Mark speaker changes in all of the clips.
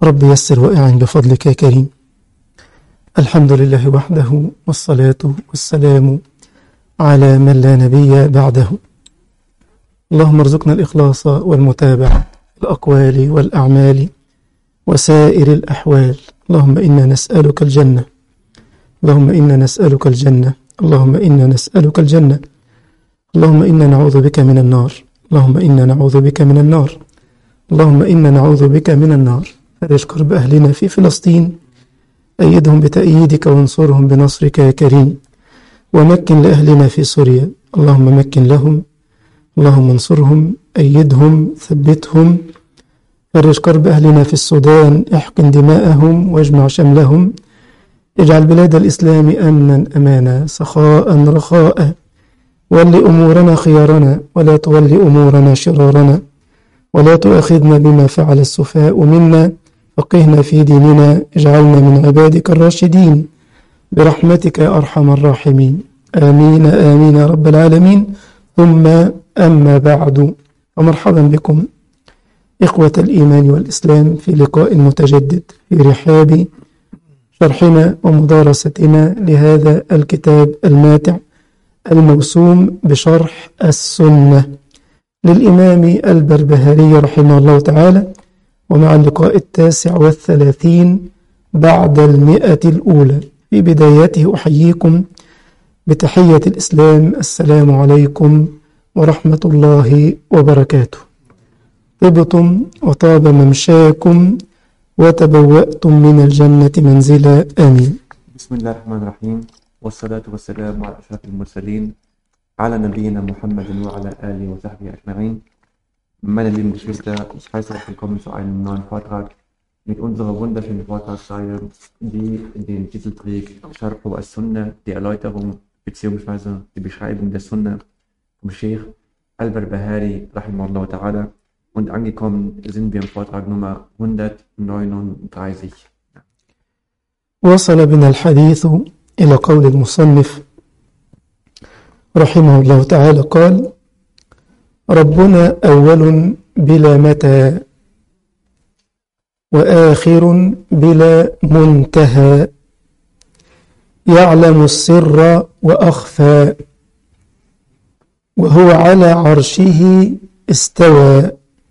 Speaker 1: رب يسر وأعن بفضلك يا كريم الحمد لله وحده والصلاة والسلام على من لا نبي بعده اللهم ارزقنا الإخلاص والمتابعة الأقوال والأعمال وسائر الأحوال اللهم إنا نسألك الجنة اللهم إنا نسألك الجنة اللهم إنا نسألك الجنة اللهم إنا نعوذ بك من النار اللهم إنا نعوذ بك من النار اللهم إنا نعوذ بك من النار فرج كرب أهلنا في فلسطين أيدهم بتأييدك وانصرهم بنصرك يا كريم ومكن لأهلنا في سوريا اللهم مكن لهم اللهم انصرهم أيدهم ثبتهم فرج كرب أهلنا في السودان احقن دماءهم واجمع شملهم اجعل بلاد الإسلام أمنا أمانا سخاء رخاء ول أمورنا خيارنا ولا تول أمورنا شرارنا ولا تؤاخذنا بما فعل السفهاء منا فقهنا في ديننا اجعلنا من عبادك الراشدين برحمتك يا أرحم الراحمين آمين آمين يا رب العالمين ثم أما بعد ومرحبا بكم إخوة الإيمان والإسلام في لقاء متجدد في رحاب شرحنا ومدارستنا لهذا الكتاب الماتع الموسوم بشرح السنة للإمام البربهاري رحمه الله تعالى ومع اللقاء التاسع والثلاثين بعد المئة الأولى في بدايته أحييكم بتحية الإسلام السلام عليكم ورحمة الله وبركاته طبتم وطاب ممشاكم وتبوأتم من الجنة منزلا آمين
Speaker 2: بسم الله الرحمن الرحيم والصلاة والسلام على أشرف المرسلين على نبينا Muhammad وعلى آله وصحبه أجمعين Meine lieben Geschwister, ich heiße euch willkommen zu einem neuen Vortrag mit unserer wunderschönen Vortragsreihe, die den Titel trägt Sharhu as-Sunnah, die Erläuterung bzw. die Beschreibung der Sunnah vom Sheikh Al-Barbahari rahimahullah ta'ala und angekommen sind wir im Vortrag Nummer 139.
Speaker 1: وصل بنا الحديث إلى قول المصنف رحمه الله تعالى قال ربنا أول بلا متى وآخر بلا منتهى يعلم السر وأخفى وهو على عرشه استوى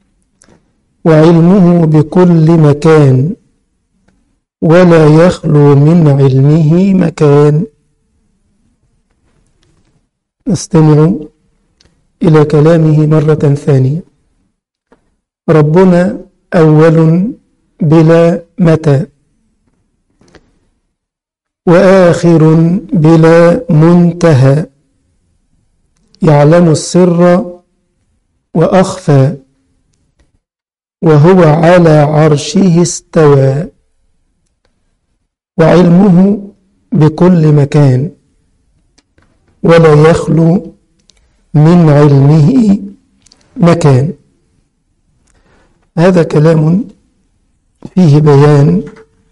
Speaker 1: وعلمه بكل مكان ولا يخلو من علمه مكان نستمع إلى كلامه مرة ثانية ربنا أول بلا متى وآخر بلا منتهى يعلم السر وأخفى وهو على عرشه استوى وعلمه بكل مكان ولا يخلو من علمه مكان هذا كلام فيه بيان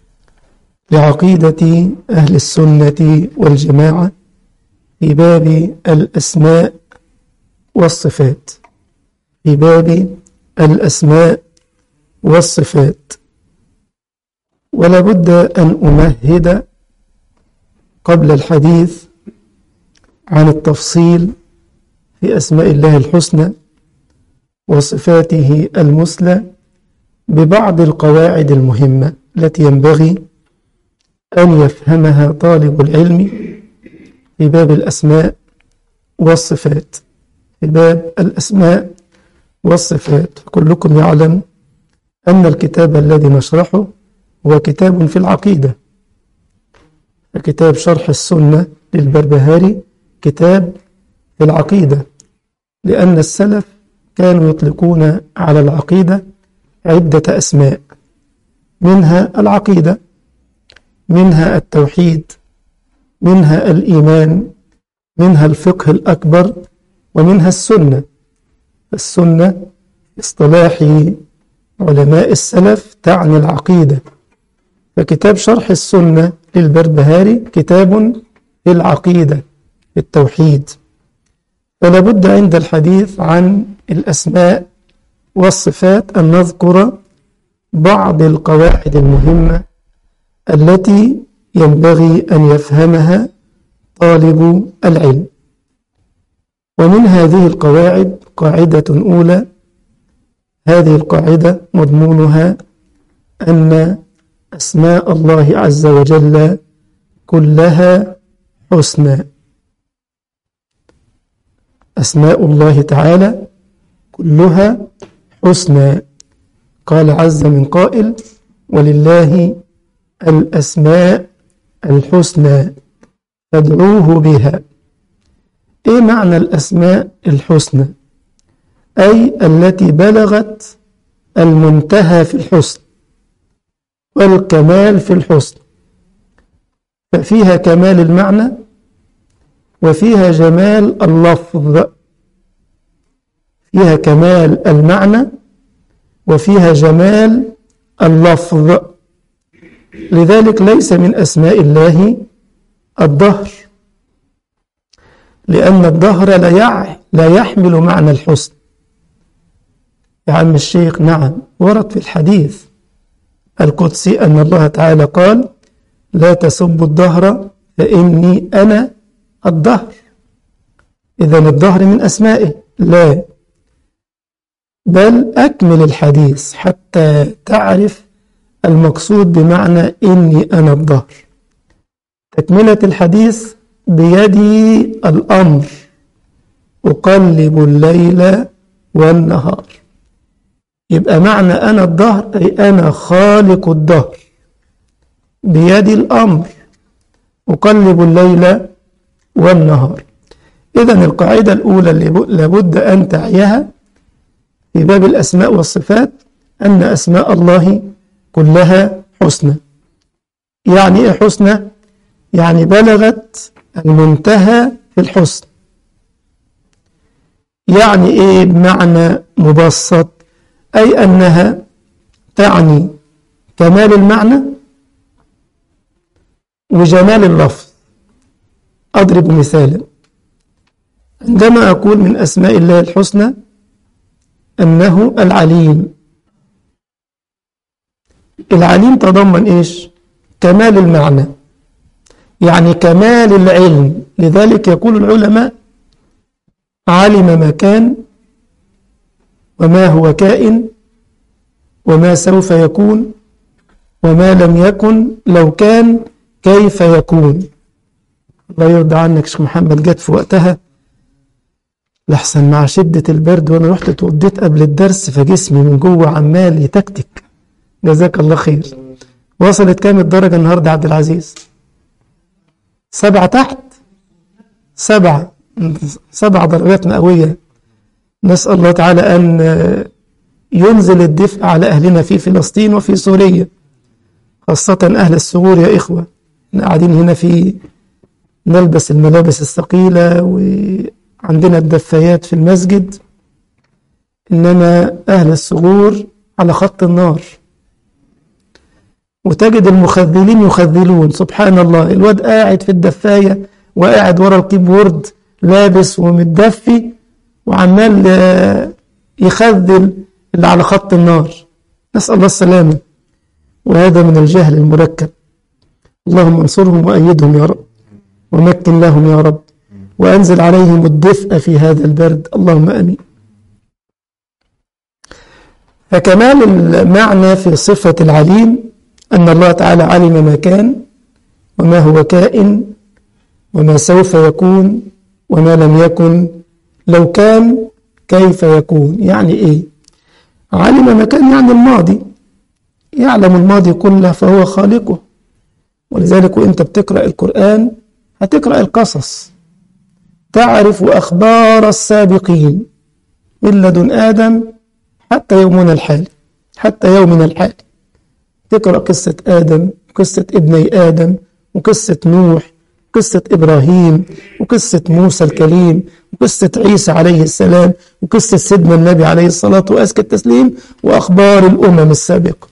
Speaker 1: لعقيدة أهل السنة والجماعة في باب الأسماء والصفات في باب الأسماء والصفات ولا بد أن أمهد قبل الحديث عن التفصيل في أسماء الله الحسنى وصفاته المثلى ببعض القواعد المهمة التي ينبغي أن يفهمها طالب العلم في باب الأسماء والصفات في باب الأسماء والصفات كلكم يعلم أن الكتاب الذي نشرحه هو كتاب في العقيدة كتاب شرح السنة للبربهاري كتاب في العقيدة لأن السلف كانوا يطلقون على العقيدة عدة أسماء منها العقيدة منها التوحيد منها الإيمان منها الفقه الأكبر ومنها السنة السنة اصطلاح علماء السلف تعني العقيدة فكتاب شرح السنة للبربهاري كتاب في العقيدة في التوحيد فلا بد عند الحديث عن الأسماء والصفات أن نذكر بعض القواعد المهمة التي ينبغي أن يفهمها طالب العلم ومن هذه القواعد قاعدة أولى هذه القاعدة مضمونها أن أسماء الله عز وجل كلها حسنى أسماء الله تعالى كلها حسنى قال عز من قائل ولله الأسماء الحسنى فادعوه بها إيه معنى الأسماء الحسنى أي التي بلغت المنتهى في الحسن والكمال في الحسن ففيها كمال المعنى وفيها جمال اللفظ فيها كمال المعنى وفيها جمال اللفظ لذلك ليس من أسماء الله الدهر لأن الدهر لا لا يحمل معنى الحسن يا عم الشيخ نعم ورد في الحديث القدسي أن الله تعالى قال لا تسبوا الدهر فإني أنا الدهر إذا الدهر من أسمائه لا بل أكمل الحديث حتى تعرف المقصود بمعنى إني أنا الدهر تكملة الحديث بيدي الأمر أقلب الليل والنهار يبقى معنى أنا الدهر أي أنا خالق الدهر بيدي الأمر أقلب الليل والنهار إذا القاعدة الأولى اللي لابد أن تعيها في باب الأسماء والصفات أن أسماء الله كلها حسنى يعني إيه حسنى؟ يعني بلغت المنتهى في الحسن يعني إيه بمعنى مبسط أي أنها تعني كمال المعنى وجمال اللفظ أضرب مثالا عندما أقول من أسماء الله الحسنى أنه العليم العليم تضمن إيش كمال المعنى يعني كمال العلم لذلك يقول العلماء علم ما كان وما هو كائن وما سوف يكون وما لم يكن لو كان كيف يكون الله يرضى عنك شيخ محمد جت في وقتها لحسن مع شدة البرد وانا رحت اتوضيت قبل الدرس فجسمي من جوه عمال يتكتك جزاك الله خير وصلت كام الدرجة النهاردة عبد العزيز سبعة تحت سبعة سبع درجات مئوية نسأل الله تعالى أن ينزل الدفء على أهلنا في فلسطين وفي سوريا خاصة أهل الثغور يا إخوة احنا قاعدين هنا في نلبس الملابس الثقيلة وعندنا الدفايات في المسجد إنما أهل الثغور على خط النار وتجد المخذلين يخذلون سبحان الله الواد قاعد في الدفاية وقاعد ورا الكيبورد لابس ومتدفي وعمال يخذل اللي على خط النار نسأل الله السلامة وهذا من الجهل المركب اللهم انصرهم وأيدهم يا رب ومكن لهم يا رب وأنزل عليهم الدفء في هذا البرد اللهم أمين فكمال المعنى في صفة العليم أن الله تعالى علم ما كان وما هو كائن وما سوف يكون وما لم يكن لو كان كيف يكون يعني إيه علم ما كان يعني الماضي يعلم الماضي كله فهو خالقه ولذلك وانت بتقرأ القرآن هتقرأ القصص تعرف أخبار السابقين من لدن آدم حتى يومنا الحالي حتى يومنا الحالي تقرأ قصة آدم قصة ابني آدم وقصة نوح قصة إبراهيم وقصة موسى الكليم وقصة عيسى عليه السلام وقصة سيدنا النبي عليه الصلاة وأزكى التسليم وأخبار الأمم السابقة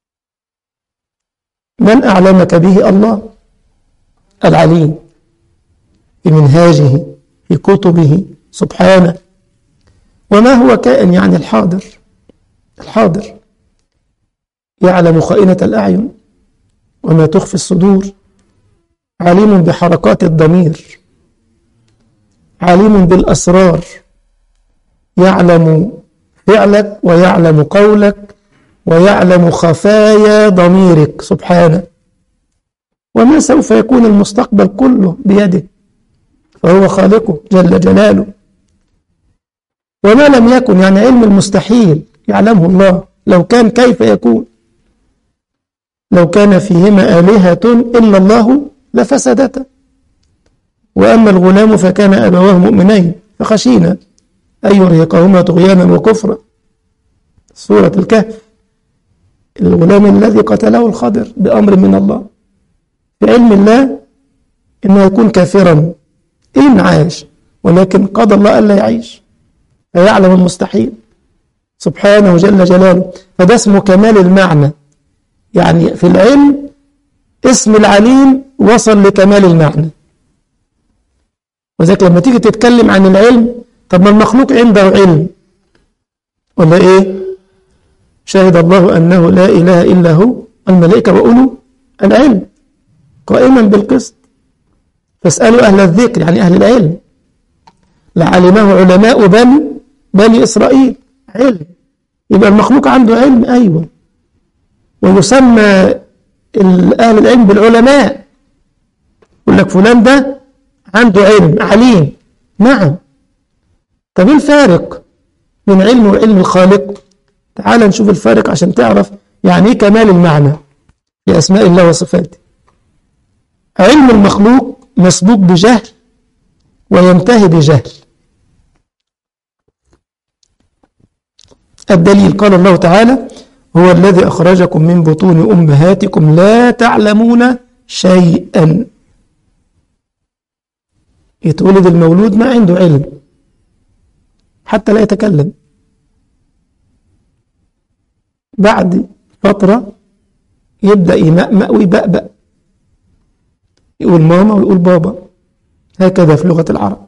Speaker 1: من أعلمك به الله العليم في منهاجه في كتبه سبحانه وما هو كائن يعني الحاضر الحاضر يعلم خائنة الأعين وما تخفي الصدور عليم بحركات الضمير عليم بالأسرار يعلم فعلك ويعلم قولك ويعلم خفايا ضميرك سبحانه وما سوف يكون المستقبل كله بيده فهو خالقه جل جلاله وما لم يكن يعني علم المستحيل يعلمه الله لو كان كيف يكون لو كان فيهما آلهة إلا الله لفسدتا وأما الغلام فكان أبواه مؤمنين فخشينا أن يرهقهما طغيانا وكفرا سورة الكهف الغلام الذي قتله الخضر بأمر من الله في علم الله إنه يكون كافرا إن عاش ولكن قضى الله ألا يعيش فيعلم المستحيل سبحانه جل جلاله فده اسمه كمال المعنى يعني في العلم اسم العليم وصل لكمال المعنى وذلك لما تيجي تتكلم عن العلم طب ما المخلوق عنده علم ولا ايه شهد الله انه لا اله الا هو الملائكه واولو العلم قائما بالقسط فاسالوا اهل الذكر يعني اهل العلم لعلمه علماء بني بني اسرائيل علم يبقى المخلوق عنده علم ايوه ويسمى اهل العلم بالعلماء يقول لك فلان ده عنده علم عليم نعم طب ايه الفارق بين علم وعلم الخالق تعال نشوف الفارق عشان تعرف يعني ايه كمال المعنى في اسماء الله وصفاته علم المخلوق مسبوق بجهل وينتهي بجهل الدليل قال الله تعالى هو الذي أخرجكم من بطون أمهاتكم لا تعلمون شيئا يتولد المولود ما عنده علم حتى لا يتكلم بعد فترة يبدأ يمأمأ ويبأبأ يقول ماما ويقول بابا هكذا في لغة العرب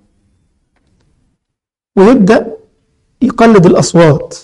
Speaker 1: ويبدأ يقلد الأصوات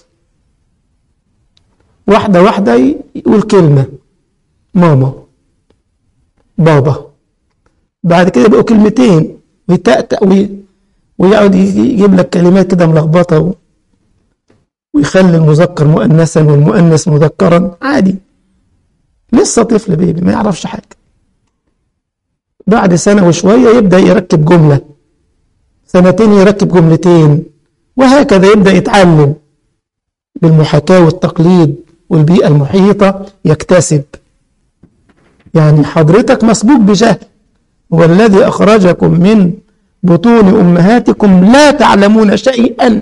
Speaker 1: واحدة واحدة يقول كلمة ماما بابا بعد كده يبقوا كلمتين ويتأتأ وي... ويقعد يجيب لك كلمات كده ملخبطة و... ويخلي المذكر مؤنثا والمؤنث مذكرا عادي لسه طفل بيبي ما يعرفش حاجة بعد سنة وشوية يبدأ يركب جملة سنتين يركب جملتين وهكذا يبدأ يتعلم بالمحاكاة والتقليد والبيئة المحيطة يكتسب يعني حضرتك مسبوق بجهل هو الذي أخرجكم من بطون أمهاتكم لا تعلمون شيئا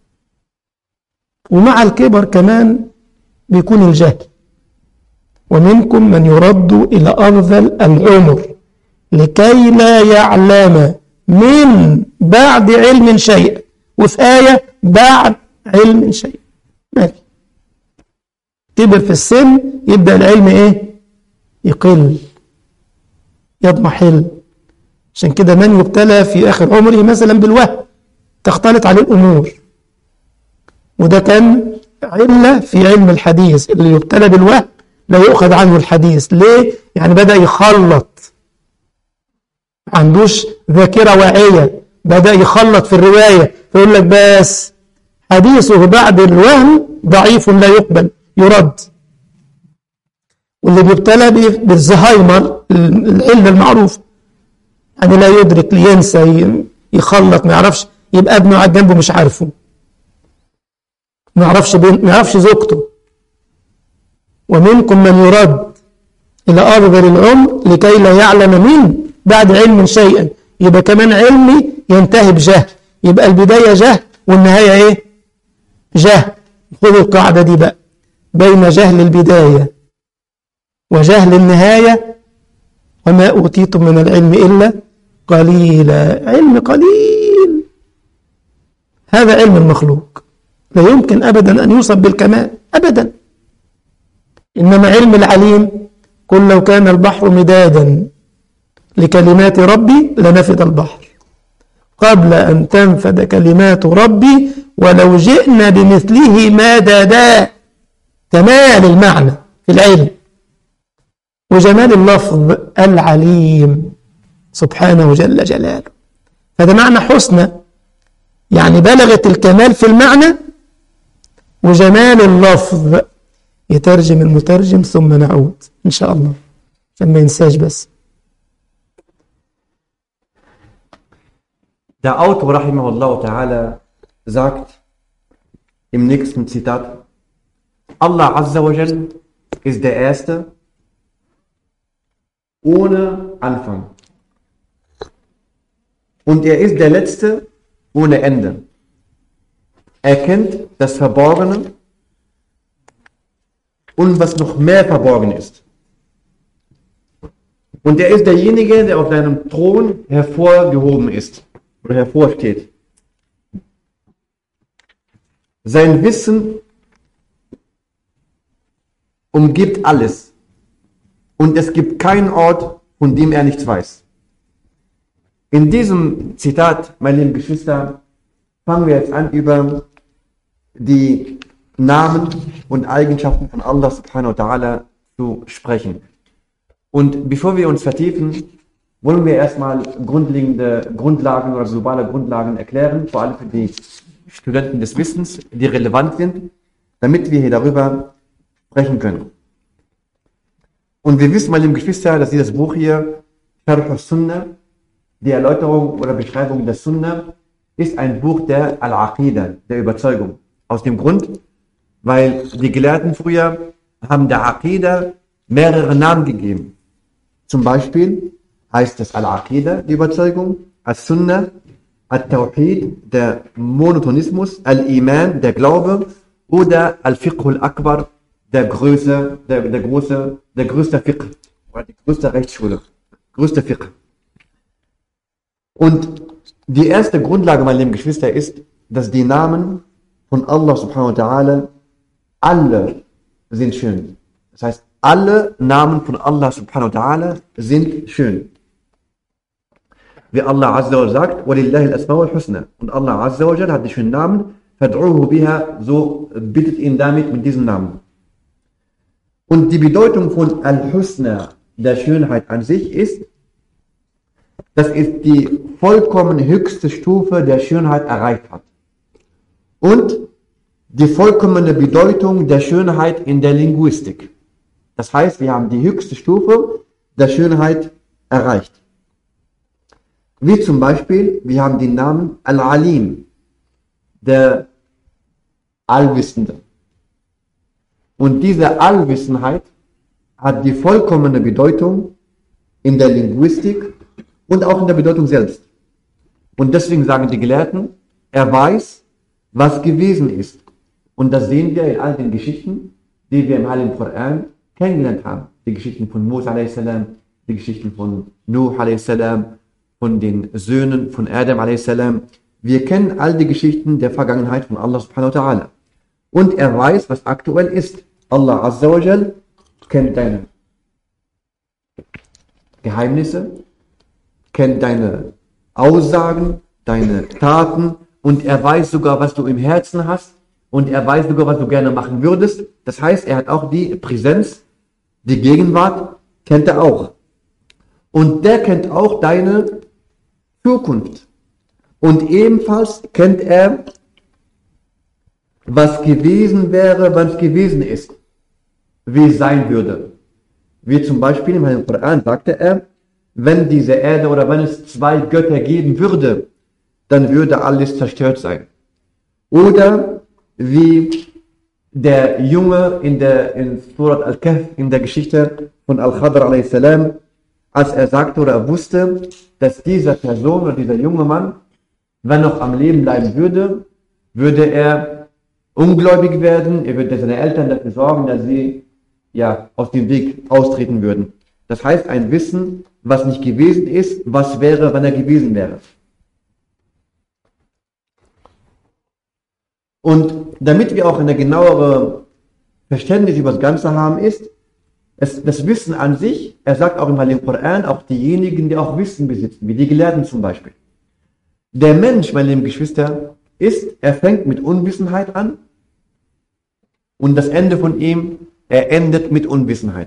Speaker 1: ومع الكبر كمان بيكون الجهل ومنكم من يرد إلى أرذل العمر لكي لا يعلم من بعد علم شيء وفي آية بعد علم شيء ماشي كبر في السن يبدأ العلم إيه يقل يضمحل عشان كده من يبتلى في آخر عمره مثلا بالوهم تختلط عليه الأمور وده كان علة في علم الحديث اللي يبتلى بالوهم لا يؤخذ عنه الحديث ليه؟ يعني بدأ يخلط ما عندوش ذاكرة واعية بدأ يخلط في الرواية فيقول لك بس حديثه بعد الوهم ضعيف لا يقبل يرد واللي بيبتلى بالزهايمر العلة المعروف يعني لا يدرك لينسى يخلط ما يعرفش يبقى ابنه قاعد جنبه مش عارفه ما يعرفش ما يعرفش زوجته ومنكم من يرد إلى أرذل العمر لكي لا يعلم من بعد علم شيئا يبقى كمان علمي ينتهي بجهل يبقى البداية جهل والنهاية ايه جهل خذوا القاعدة دي بقى بين جهل البداية وجهل النهاية وما أوتيتم من العلم إلا قليلا علم قليل هذا علم المخلوق لا يمكن أبدا أن يوصف بالكمال أبدا إنما علم العليم قل لو كان البحر مدادا لكلمات ربي لنفد البحر قبل أن تنفد كلمات ربي ولو جئنا بمثله مددا كمال المعنى في العلم وجمال اللفظ العليم سبحانه جل جلاله فده معنى حسنى يعني بلغت الكمال في المعنى وجمال اللفظ يترجم المترجم ثم نعود إن شاء الله عشان ما ينساش بس
Speaker 2: Der Autor, rahimahullah ta'ala, sagt im nächsten Zitat, Allah Azza wa Jal ist der Erste ohne Anfang. Und er ist der Letzte ohne Ende. Er kennt das Verborgene und was noch mehr verborgen ist. Und er ist derjenige, der auf seinem Thron hervorgehoben ist oder hervorsteht. Sein Wissen umgibt alles. Und es gibt keinen Ort, von dem er nichts weiß. In diesem Zitat, meine lieben Geschwister, fangen wir jetzt an, über die Namen und Eigenschaften von Allah subhanahu wa ta'ala zu sprechen. Und bevor wir uns vertiefen, wollen wir erstmal grundlegende Grundlagen oder globale Grundlagen erklären, vor allem für die Studenten des Wissens, die relevant sind, damit wir hier darüber sprechen können. Und wir wissen, meine lieben Geschwister, dass dieses Buch hier, Sharh al-Sunnah, die Erläuterung oder Beschreibung der Sunnah, ist ein Buch der Al-Aqidah, der Überzeugung. Aus dem Grund, weil die Gelehrten früher haben der Aqidah mehrere Namen gegeben. Zum Beispiel heißt es Al-Aqidah, die Überzeugung, Al-Sunnah, Al-Tawhid, der Monotonismus, Al-Iman, der Glaube oder Al-Fiqh al-Akbar, der größte, der, der große, der größte Fiqh, oder die größte Rechtsschule, größte Fiqh. Und die erste Grundlage, meine lieben Geschwister, ist, dass die Namen von Allah subhanahu wa ta'ala alle sind schön. Das heißt, alle Namen von Allah subhanahu wa ta'ala sind schön. Wie Allah Azza wa sagt, وَلِلَّهِ الْأَسْمَاءُ الْحُسْنَى Und Allah Azza wa Jal hat die schönen Namen, فَدْعُوهُ biha, so bittet ihn damit mit diesem Namen. Und die Bedeutung von Al-Husna, der Schönheit an sich, ist, dass es die vollkommen höchste Stufe der Schönheit erreicht hat. Und die vollkommene Bedeutung der Schönheit in der Linguistik. Das heißt, wir haben die höchste Stufe der Schönheit erreicht. Wie zum Beispiel, wir haben den Namen Al-Alim, der Allwissende. Und diese Allwissenheit hat die vollkommene Bedeutung in der Linguistik und auch in der Bedeutung selbst. Und deswegen sagen die Gelehrten, er weiß, was gewesen ist. Und das sehen wir in all den Geschichten, die wir im Heiligen Koran kennengelernt haben. Die Geschichten von Musa a.s., die Geschichten von Nuh a.s., von den Söhnen von Adam a.s. Wir kennen all die Geschichten der Vergangenheit von Allah subhanahu wa ta'ala. Und er weiß, was aktuell ist. Allah azza wa jal kennt deine Geheimnisse, kennt deine Aussagen, deine Taten und er weiß sogar, was du im Herzen hast und er weiß sogar, was du gerne machen würdest. Das heißt, er hat auch die Präsenz, die Gegenwart, kennt er auch. Und der kennt auch deine Zukunft. Und ebenfalls kennt er, was gewesen wäre, wenn es gewesen ist, wie es sein würde. Wie zum Beispiel im Heiligen Koran sagte er, wenn diese Erde oder wenn es zwei Götter geben würde, dann würde alles zerstört sein. Oder wie der Junge in der in Surat Al-Kahf in der Geschichte von Al-Khadr a.s., als er sagte oder er wusste, dass dieser Person oder dieser junge Mann, wenn noch am Leben bleiben würde, würde er ungläubig werden, er würde seine Eltern dafür sorgen, dass sie ja aus dem Weg austreten würden. Das heißt, ein Wissen, was nicht gewesen ist, was wäre, wenn er gewesen wäre. Und damit wir auch eine genauere Verständnis über das Ganze haben, ist, es, das Wissen an sich, er sagt auch im Heiligen Koran, auch diejenigen, die auch Wissen besitzen, wie die Gelehrten zum Beispiel. Der Mensch, meine lieben Geschwister, ist, er fängt mit Unwissenheit an und das Ende von ihm er endet mit Unwissenheit.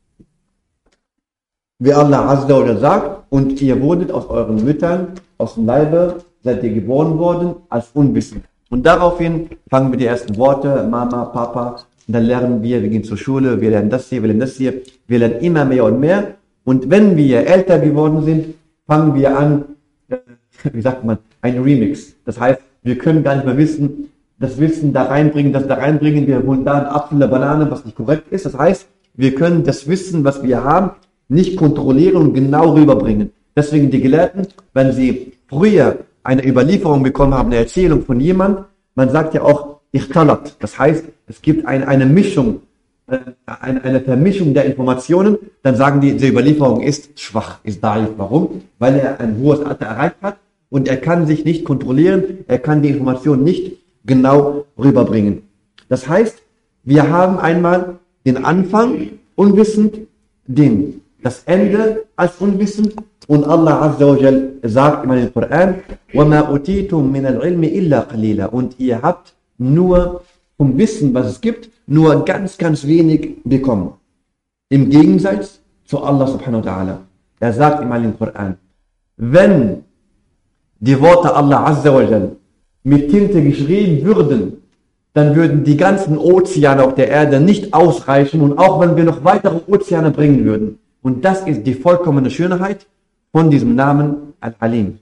Speaker 2: Wie Allah Azza wa Jalla sagt, und ihr wurdet aus euren Müttern, aus dem Leibe, seid ihr geboren worden als Unwissend. Und daraufhin fangen wir die ersten Worte, Mama, Papa, und dann lernen wir, wir gehen zur Schule, wir lernen das hier, wir lernen das hier, wir lernen immer mehr und mehr. Und wenn wir älter geworden sind, fangen wir an, äh, wie sagt man, ein Remix. Das heißt, wir können gar nicht mehr wissen, das Wissen da reinbringen, das da reinbringen, wir holen da einen Apfel, eine Banane, was nicht korrekt ist. Das heißt, wir können das Wissen, was wir haben, nicht kontrollieren und genau rüberbringen. Deswegen die Gelehrten, wenn sie früher eine Überlieferung bekommen haben, eine Erzählung von jemand, man sagt ja auch Ichtalat. Das heißt, es gibt eine, eine Mischung, äh, eine, eine Vermischung der Informationen, dann sagen die, die Überlieferung ist schwach, ist daif. Warum? Weil er ein hohes Alter erreicht hat und er kann sich nicht kontrollieren, er kann die Information nicht genau rüberbringen. Das heißt, wir haben einmal den Anfang unwissend, den, das Ende als unwissend und Allah Azza wa Jal sagt in im Koran, وَمَا أُتِيتُم مِنَ الْعِلْمِ إِلَّا قَلِيلًا Und ihr habt nur vom Wissen, was es gibt, nur ganz, ganz wenig bekommen. Im Gegensatz zu Allah subhanahu wa ta'ala. Er sagt im im Koran, wenn die Worte Allah Azza wa Jal mit Tinte geschrieben würden, dann würden die ganzen Ozeane auf der Erde nicht ausreichen und auch wenn wir noch weitere Ozeane bringen würden. Und das ist die vollkommene Schönheit von diesem Namen Al-Alim.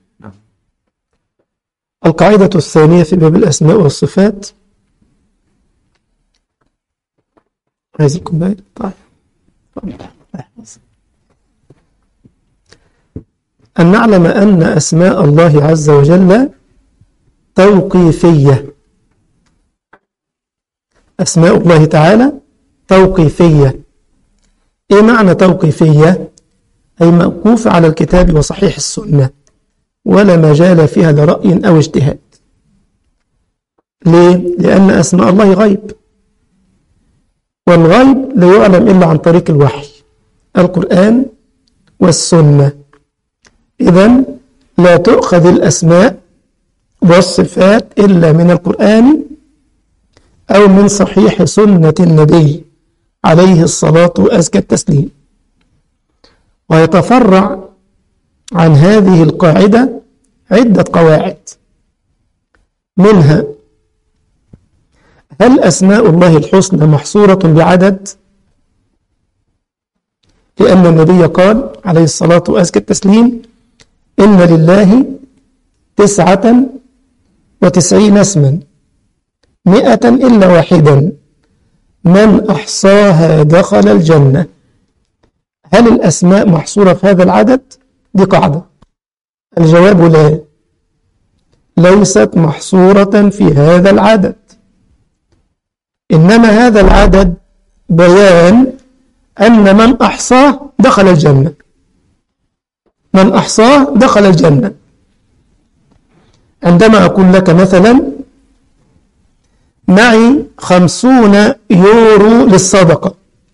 Speaker 1: القاعدة الثانية في باب الأسماء والصفات عايز الكوباية طيب أن نعلم أن أسماء الله عز وجل توقيفية أسماء الله تعالى توقيفية إيه معنى توقيفية؟ أي موقوف على الكتاب وصحيح السنة ولا مجال فيها لرأي أو اجتهاد ليه؟ لأن أسماء الله غيب والغيب لا يعلم إلا عن طريق الوحي القرآن والسنة إذا لا تؤخذ الأسماء والصفات إلا من القرآن أو من صحيح سنة النبي عليه الصلاة وأزكى التسليم ويتفرع عن هذه القاعدة عدة قواعد منها هل أسماء الله الحسنى محصورة بعدد؟ لأن النبي قال عليه الصلاة وأزكى التسليم إن لله تسعة وتسعين اسما مئة إلا واحدا من أحصاها دخل الجنة هل الأسماء محصورة في هذا العدد؟ دي قاعدة الجواب لا ليست محصورة في هذا العدد إنما هذا العدد بيان أن من أحصاه دخل الجنة من أحصاه دخل الجنة عندما أقول لك مثلا معي خمسون يورو للصدقة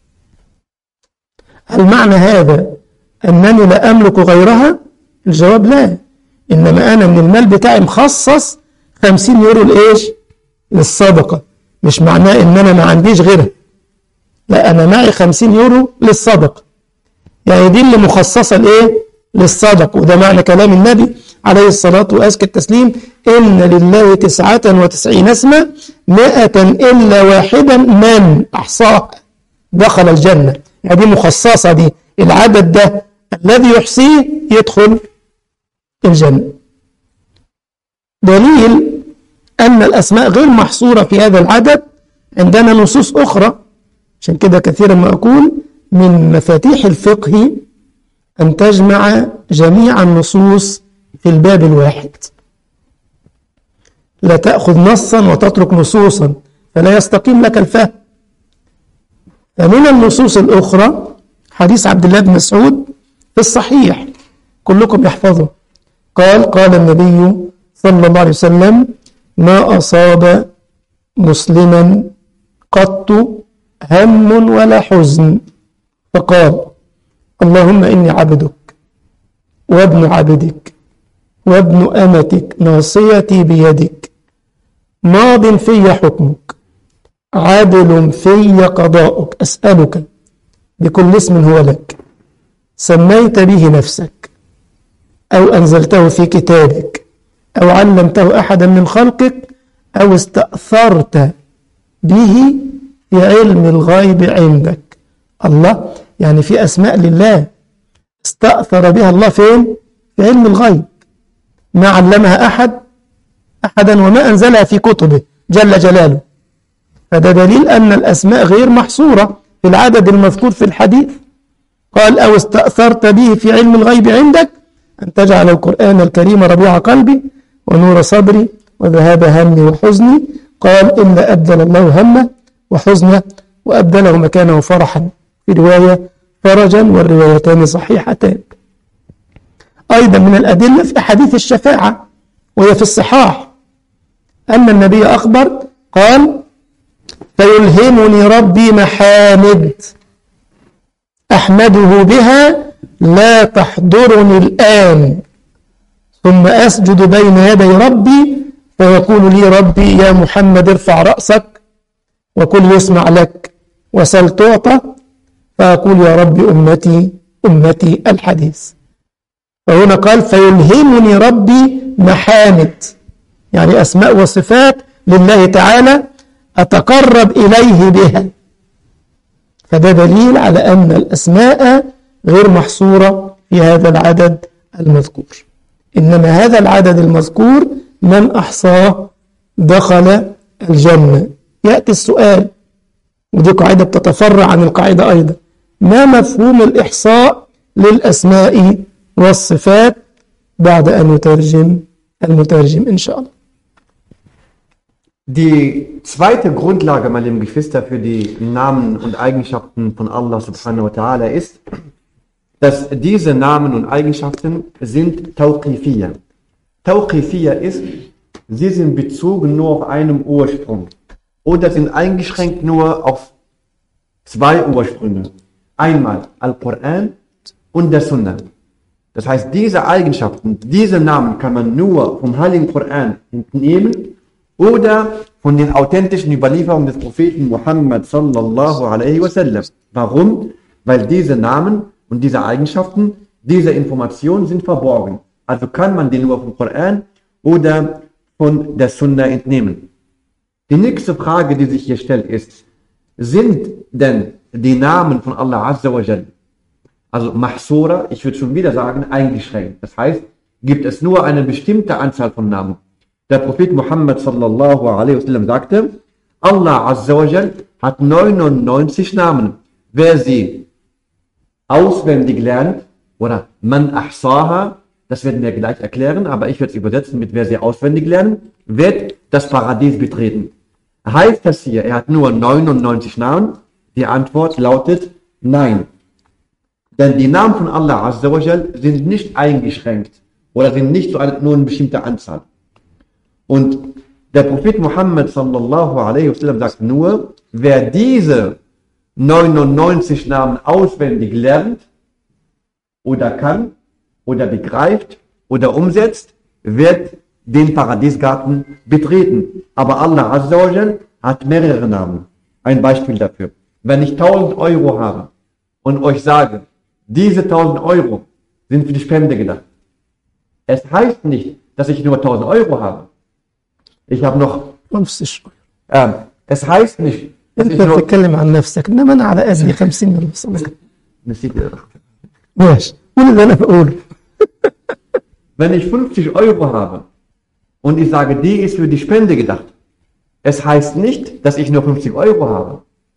Speaker 1: هل معنى هذا أنني لا أملك غيرها الجواب لا إنما أنا من المال بتاعي مخصص خمسين يورو لإيش للصدقة مش معناه إن أنا ما عنديش غيرها لا أنا معي خمسين يورو للصدقة يعني دي اللي مخصصة لإيه للصدق وده معنى كلام النبي عليه الصلاة وأزكى التسليم إن لله تسعة وتسعين اسما مائة إلا واحدا من أحصاها دخل الجنة يعني دي مخصصة دي العدد ده الذي يحصيه يدخل الجنة دليل أن الأسماء غير محصورة في هذا العدد عندنا نصوص أخرى عشان كده كثيرا ما أقول من مفاتيح الفقه أن تجمع جميع النصوص في الباب الواحد لا تأخذ نصا وتترك نصوصا فلا يستقيم لك الفهم فمن النصوص الأخرى حديث عبد الله بن مسعود في الصحيح كلكم يحفظه قال قال النبي صلى الله عليه وسلم ما أصاب مسلما قط هم ولا حزن فقال اللهم إني عبدك وابن عبدك وابن أمتك ناصيتي بيدك ماض في حكمك عادل في قضاؤك أسألك بكل اسم هو لك سميت به نفسك أو أنزلته في كتابك أو علمته أحدا من خلقك أو استأثرت به في علم الغيب عندك الله يعني في أسماء لله استأثر بها الله فين؟ في علم الغيب ما علمها أحد أحدا وما أنزلها في كتبه جل جلاله فده دليل أن الأسماء غير محصورة في العدد المذكور في الحديث قال أو استأثرت به في علم الغيب عندك أن تجعل القرآن الكريم ربيع قلبي ونور صدري وذهاب همي وحزني قال إن أبدل الله همه وحزنه وأبدله مكانه فرحا في رواية فرجا والروايتان صحيحتان أيضا من الأدلة في أحاديث الشفاعة وهي في الصحاح أن النبي أخبر قال فيلهمني ربي محامد أحمده بها لا تحضرني الآن ثم أسجد بين يدي ربي فيقول لي ربي يا محمد ارفع رأسك وكل يسمع لك وسل تعطى فأقول يا ربي أمتي أمتي الحديث فهنا قال فيلهمني ربي محامد يعني أسماء وصفات لله تعالى أتقرب إليه بها فده دليل على أن الأسماء غير محصورة في هذا العدد المذكور إنما هذا العدد المذكور من أحصاه دخل الجنة يأتي السؤال ودي قاعدة بتتفرع عن القاعدة أيضا ما مفهوم الإحصاء للأسماء والصفات بعد أن يترجم المترجم إن شاء الله
Speaker 2: Die zweite Grundlage, meine lieben Geschwister, für die Namen und Eigenschaften von Allah subhanahu wa ta'ala ist, dass diese Namen und Eigenschaften sind Tauqifiyya. Tauqifiyya ist, sie sind bezogen nur auf einen Ursprung oder sind eingeschränkt nur auf zwei Ursprünge. Einmal Al-Quran und der Sunnah. Das heißt, diese Eigenschaften, diese Namen kann man nur vom Heiligen Koran entnehmen oder von den authentischen Überlieferungen des Propheten Muhammad sallallahu alaihi wasallam. Warum? Weil diese Namen und diese Eigenschaften, diese Informationen sind verborgen. Also kann man die nur vom Koran oder von der Sunna entnehmen. Die nächste Frage, die sich hier stellt, ist, sind denn die Namen von Allah Azza wa Jal, also Mahsura, ich würde schon wieder sagen, eingeschränkt. Das heißt, gibt es nur eine bestimmte Anzahl von Namen. Der Prophet Muhammad sallallahu alaihi wasallam sagte, Allah Azza wa Jal hat 99 Namen. Wer sie auswendig lernt, oder man ahsaha, das werden wir gleich erklären, aber ich werde es übersetzen mit wer sie auswendig lernen, wird das Paradies betreten. Heißt das hier, er hat nur 99 Namen? Die Antwort lautet nein. Denn die Namen von Allah Azza wa Jal sind nicht eingeschränkt oder sind nicht so eine, nur eine bestimmte Anzahl. Und der Prophet Muhammad sallallahu alaihi wasallam sagt nur, wer diese 99 Namen auswendig lernt oder kann oder begreift oder umsetzt, wird den Paradiesgarten betreten. Aber Allah Azza wa Jal hat mehrere Namen. Ein Beispiel dafür. Wenn ich 1000 Euro habe und euch sage, diese 1000 Euro sind für die Spende gedacht. Es heißt nicht, dass ich nur 1000 Euro habe. Ich habe noch,
Speaker 1: 50 Euro
Speaker 2: ähm, es heißt nicht, dass
Speaker 1: أنت
Speaker 2: ich nur,
Speaker 1: بتتكلم عن نفسك إنما أنا على قدي 50 يا رسول الله
Speaker 2: نسيت ihr.
Speaker 1: ماشي قول اللي أنا بقوله
Speaker 2: wenn ich 50 Euro habe und ich sage, die ist für die Spende gedacht, es heißt nicht, dass ich nur 50 Euro habe.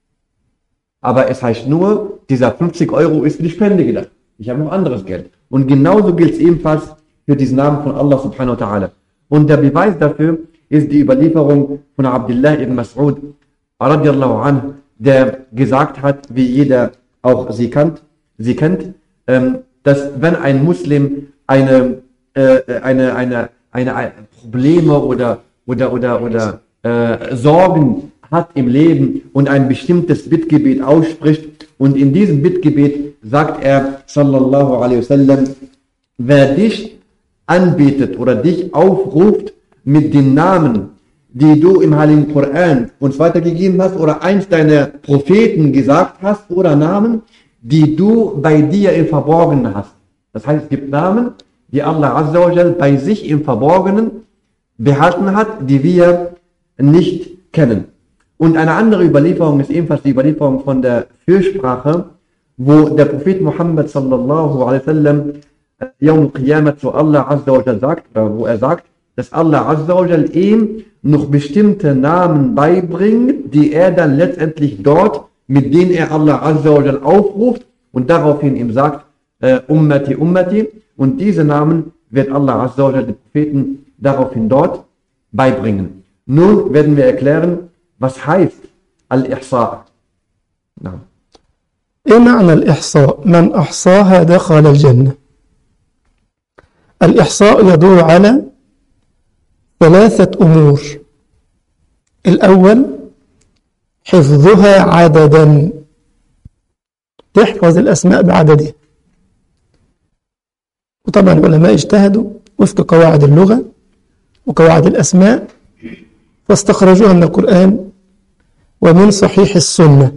Speaker 2: Aber es heißt nur, dieser 50 Euro ist für die Spende gedacht. Ich habe noch anderes Geld. Und genauso gilt es ebenfalls für diesen Namen von Allah subhanahu wa ta'ala. Und der Beweis dafür ist die Überlieferung von Abdullah ibn Mas'ud radiallahu anh, der gesagt hat, wie jeder auch sie kennt, sie kennt ähm, dass wenn ein Muslim eine, äh, eine, eine, eine, eine Probleme oder, oder, oder, oder äh, Sorgen hat im Leben und ein bestimmtes Bittgebet ausspricht und in diesem Bittgebet sagt er, sallallahu alaihi wasallam, wer dich anbetet oder dich aufruft mit den Namen, die du im Heiligen Koran uns weitergegeben hast oder eins deiner Propheten gesagt hast oder Namen, die du bei dir im Verborgenen hast. Das heißt, es gibt Namen, die Allah Azza wa Jal bei sich im Verborgenen behalten hat, die wir nicht kennen. Und eine andere Überlieferung ist ebenfalls die Überlieferung von der Fürsprache, wo der Prophet Muhammad sallallahu alaihi wasallam Yawm al-Qiyamah zu Allah Azza wa Jal sagt, oder wo er sagt, dass Allah Azza wa Jal ihm noch bestimmte Namen beibringt, die er dann letztendlich dort, mit denen er Allah Azza wa Jal aufruft und daraufhin ihm sagt, äh, Ummati, Ummati. Und diese Namen wird Allah Azza wa Jal den Propheten daraufhin dort beibringen. Nun werden wir erklären, was heißt Al-Ihsa. نعم.
Speaker 1: إيه معنى الإحصاء؟ من أحصاها دخل الجنة الإحصاء يدور على ثلاثة أمور الأول حفظها عددا تحفظ الأسماء بعددها وطبعا العلماء اجتهدوا وفق قواعد اللغة وقواعد الأسماء فاستخرجوها من القرآن ومن صحيح السنة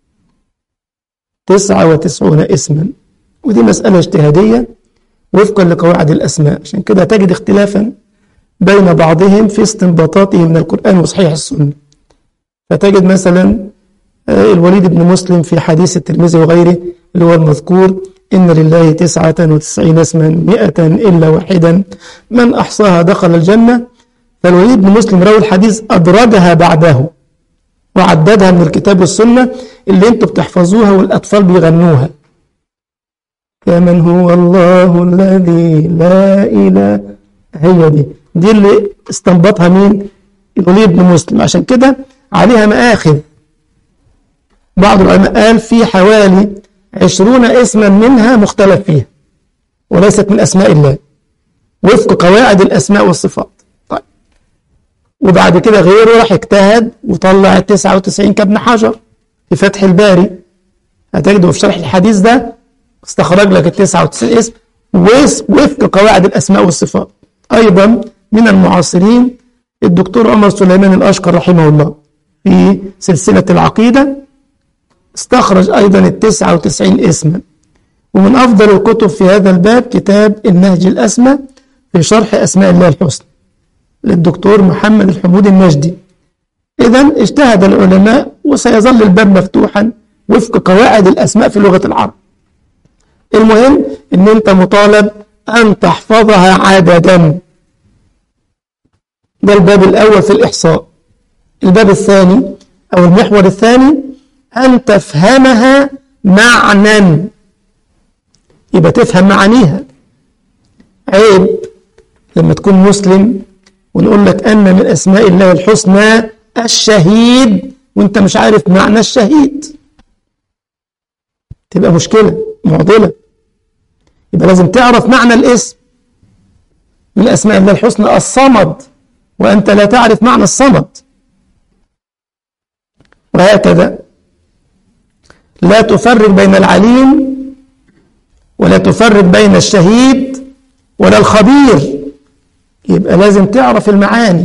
Speaker 1: تسعة وتسعون اسما ودي مسألة اجتهادية وفقا لقواعد الأسماء عشان كده تجد اختلافا بين بعضهم في استنباطاته من القرآن وصحيح السنة فتجد مثلا الوليد بن مسلم في حديث الترمذي وغيره اللي هو المذكور إن لله تسعة وتسعين اسما مئة إلا واحدا من أحصاها دخل الجنة فالوليد بن مسلم روى الحديث أدرجها بعده وعددها من الكتاب والسنة اللي انتوا بتحفظوها والأطفال بيغنوها كمن هو الله الذي لا إله هي دي دي اللي استنبطها مين الوليد بن مسلم عشان كده عليها مآخذ بعض العلماء قال في حوالي عشرون اسما منها مختلف فيها وليست من أسماء الله وفق قواعد الأسماء والصفات طيب وبعد كده غيره راح اجتهد وطلع ال 99 كابن حجر في فتح الباري هتجده في شرح الحديث ده استخرج لك ال 99 اسم وفق قواعد الأسماء والصفات أيضا من المعاصرين الدكتور عمر سليمان الأشقر رحمه الله في سلسلة العقيدة استخرج أيضا التسعة وتسعين اسما ومن أفضل الكتب في هذا الباب كتاب النهج الأسمى في شرح أسماء الله الحسنى للدكتور محمد الحمود النجدي إذا اجتهد العلماء وسيظل الباب مفتوحا وفق قواعد الأسماء في لغة العرب المهم أن أنت مطالب أن تحفظها عددا ده الباب الأول في الإحصاء الباب الثاني أو المحور الثاني أن تفهمها معنى يبقى تفهم معانيها عيب لما تكون مسلم ونقول لك أن من أسماء الله الحسنى الشهيد وانت مش عارف معنى الشهيد تبقى مشكلة معضلة يبقى لازم تعرف معنى الاسم من أسماء الله الحسنى الصمد وأنت لا تعرف معنى الصمد وهكذا لا تفرق بين العليم ولا تفرق بين الشهيد ولا الخبير يبقى لازم تعرف المعاني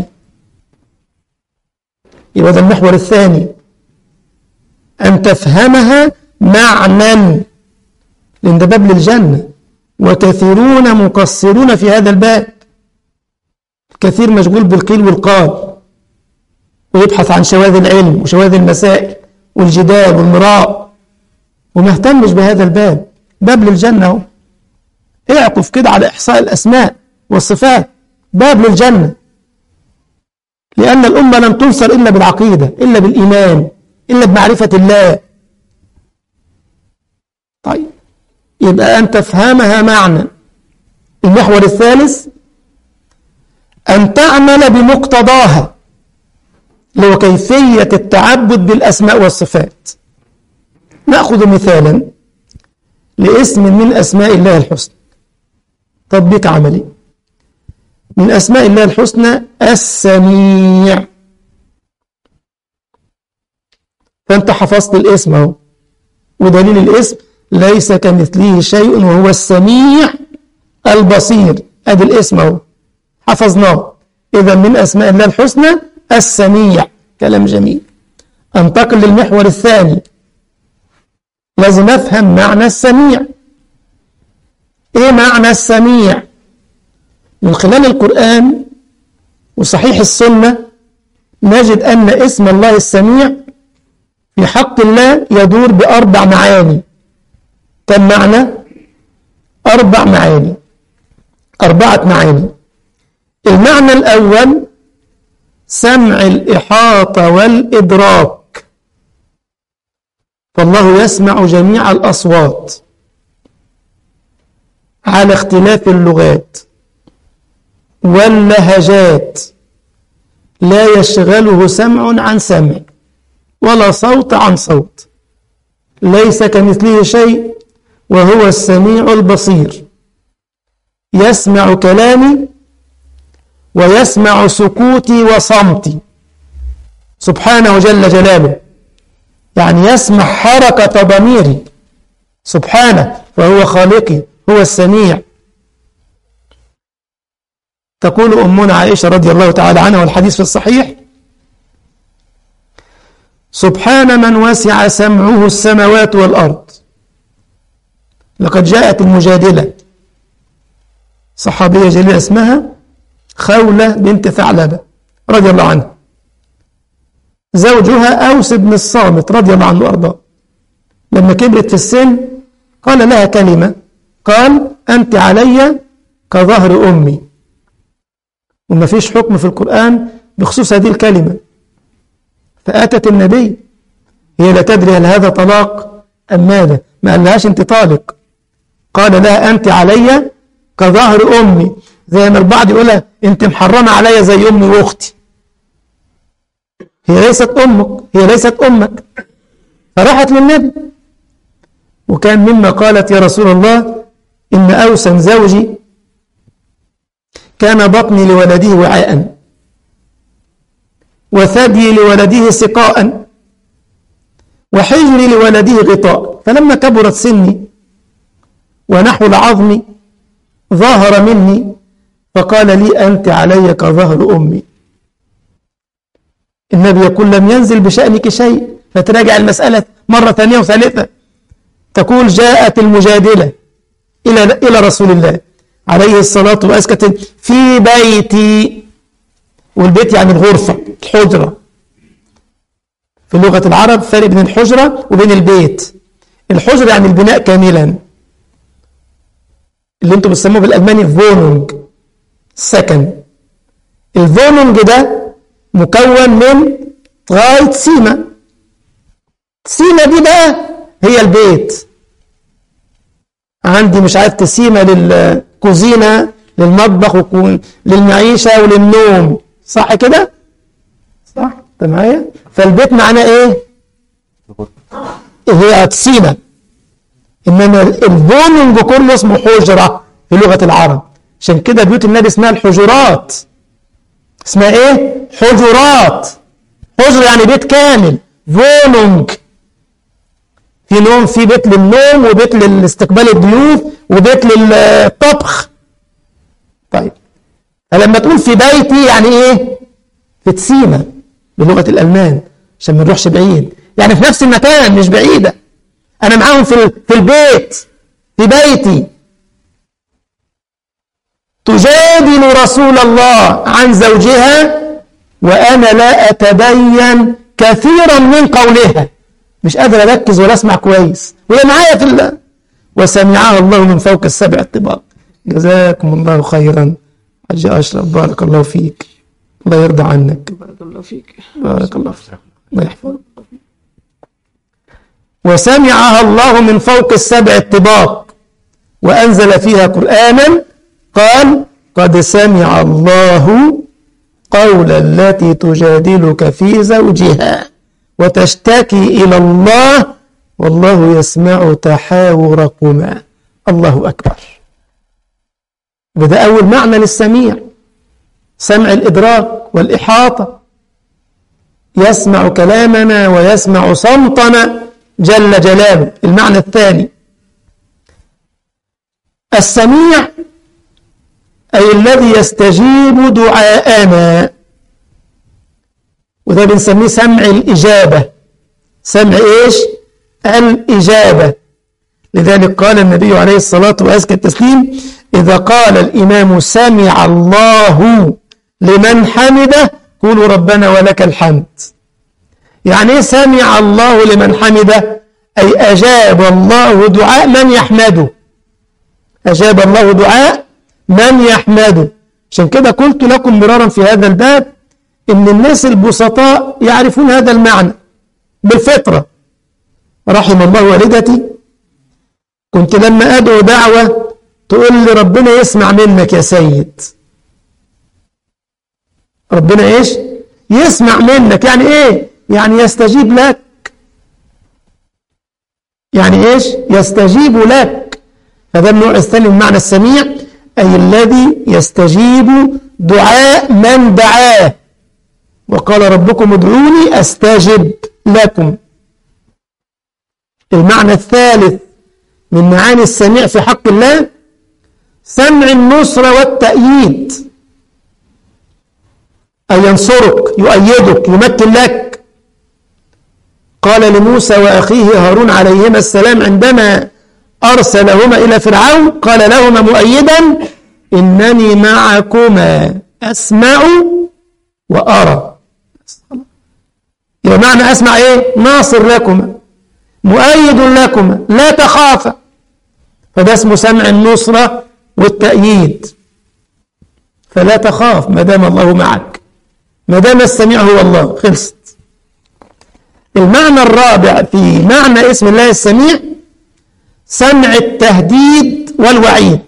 Speaker 1: يبقى ده المحور الثاني أن تفهمها معنى لأن ده باب للجنة وكثيرون مقصرون في هذا الباب كثير مشغول بالقيل والقال ويبحث عن شواذ العلم وشواذ المسائل والجدال والمراء وما اهتمش بهذا الباب باب للجنة اهو اعكف كده على إحصاء الأسماء والصفات باب للجنة لأن الأمة لم تنصر إلا بالعقيدة إلا بالإيمان إلا بمعرفة الله طيب يبقى أن تفهمها معنى المحور الثالث أن تعمل بمقتضاها اللي هو كيفية التعبد بالأسماء والصفات نأخذ مثالا لاسم من أسماء الله الحسنى تطبيق عملي من أسماء الله الحسنى السميع فأنت حفظت الاسم اهو ودليل الاسم ليس كمثله شيء وهو السميع البصير ادي الاسم اهو حفظناه اذا من اسماء الله الحسنى السميع كلام جميل انتقل للمحور الثاني لازم افهم معنى السميع ايه معنى السميع من خلال القرآن وصحيح السنة نجد أن اسم الله السميع في حق الله يدور بأربع معاني كم معنى؟ أربع معاني أربعة معاني المعنى الأول سمع الإحاطة والإدراك فالله يسمع جميع الأصوات على اختلاف اللغات واللهجات لا يشغله سمع عن سمع ولا صوت عن صوت ليس كمثله شيء وهو السميع البصير يسمع كلامي ويسمع سكوتي وصمتي سبحانه جل جلاله يعني يسمع حركة ضميري سبحانه فهو خالقي هو السميع تقول أمنا عائشة رضي الله تعالى عنها والحديث في الصحيح سبحان من وسع سمعه السماوات والأرض لقد جاءت المجادلة صحابية جليلة اسمها خولة بنت ثعلبة رضي الله عنها زوجها أوس بن الصامت رضي الله عنه وأرضاه لما كبرت في السن قال لها كلمة قال أنت علي كظهر أمي وما فيش حكم في القرآن بخصوص هذه الكلمة فأتت النبي هي لا تدري هل هذا طلاق أم ماذا ما قالهاش أنت طالق قال لها أنت علي كظهر أمي زي ما البعض يقولها أنت محرمة علي زي أمي وأختي هي ليست أمك هي ليست أمك فراحت للنبي وكان مما قالت يا رسول الله إن أوسا زوجي كان بطني لولده وعاء وثدي لولده سقاء وحجري لولده غطاء فلما كبرت سني ونحو العظم ظاهر مني فقال لي أنت علي كظهر أمي النبي يقول لم ينزل بشأنك شيء فتراجع المسألة مرة ثانية وثالثة تقول جاءت المجادلة إلى إلى رسول الله عليه الصلاة والسلام في بيتي والبيت يعني الغرفة الحجرة في لغة العرب فرق بين الحجرة وبين البيت الحجرة يعني البناء كاملا اللي انتم بتسموه بالألماني فونونج سكن الفونونج ده مكون من غاية سيما سيما دي بقى هي البيت عندي مش عارف تسيمة للكوزينة للمطبخ وكون للمعيشة وللنوم صح كده؟ صح؟ انت معايا؟ فالبيت معناه ايه؟ هي تسيمة انما الفوننج كله اسمه حجرة في لغة العرب عشان كده بيوت النبي اسمها الحجرات اسمها ايه؟ حجرات حجرة يعني بيت كامل فوننج في نوم في بيت للنوم وبيت لاستقبال الضيوف وبيت للطبخ طيب فلما تقول في بيتي يعني ايه في تسيمة بلغة الألمان عشان ما نروحش بعيد يعني في نفس المكان مش بعيدة أنا معاهم في في البيت في بيتي تجادل رسول الله عن زوجها وأنا لا أتبين كثيرا من قولها مش قادر أركز ولا أسمع كويس وهي معايا في الله وسمعها الله من فوق السبع الطباق جزاكم الله خيرا حاج أشرف بارك الله فيك الله يرضى عنك
Speaker 3: بارك الله فيك
Speaker 1: بارك الله فيك الله يحفظك وسمعها الله من فوق السبع الطباق وأنزل فيها قرآنا قال قد سمع الله قول التي تجادلك في زوجها وتشتكي إلى الله والله يسمع تحاوركما الله أكبر وده أول معنى للسميع سمع الإدراك والإحاطة يسمع كلامنا ويسمع صمتنا جل جلاله المعنى الثاني السميع أي الذي يستجيب دعاءنا وده بنسميه سمع الإجابة سمع إيش الإجابة لذلك قال النبي عليه الصلاة وأزكى التسليم إذا قال الإمام سمع الله لمن حمده قولوا ربنا ولك الحمد يعني إيه سمع الله لمن حمده أي أجاب الله دعاء من يحمده أجاب الله دعاء من يحمده عشان كده قلت لكم مرارا في هذا الباب إن الناس البسطاء يعرفون هذا المعنى بالفطرة رحم الله والدتي كنت لما أدعو دعوة تقول لي ربنا يسمع منك يا سيد ربنا إيش يسمع منك يعني إيه يعني يستجيب لك يعني إيش يستجيب لك هذا النوع الثاني من معنى السميع أي الذي يستجيب دعاء من دعاه وقال ربكم ادعوني أستجب لكم المعنى الثالث من معاني السميع في حق الله سمع النصرة والتأييد أي ينصرك يؤيدك يمكن لك قال لموسى وأخيه هارون عليهما السلام عندما أرسلهما إلى فرعون قال لهما مؤيدا إنني معكما أسمع وأرى يبقى معنى أسمع إيه ناصر لكما مؤيد لكما لا تخافا فده اسمه سمع النصرة والتأييد فلا تخاف ما دام الله معك ما دام السميع هو الله خلصت المعنى الرابع في معنى اسم الله السميع سمع التهديد والوعيد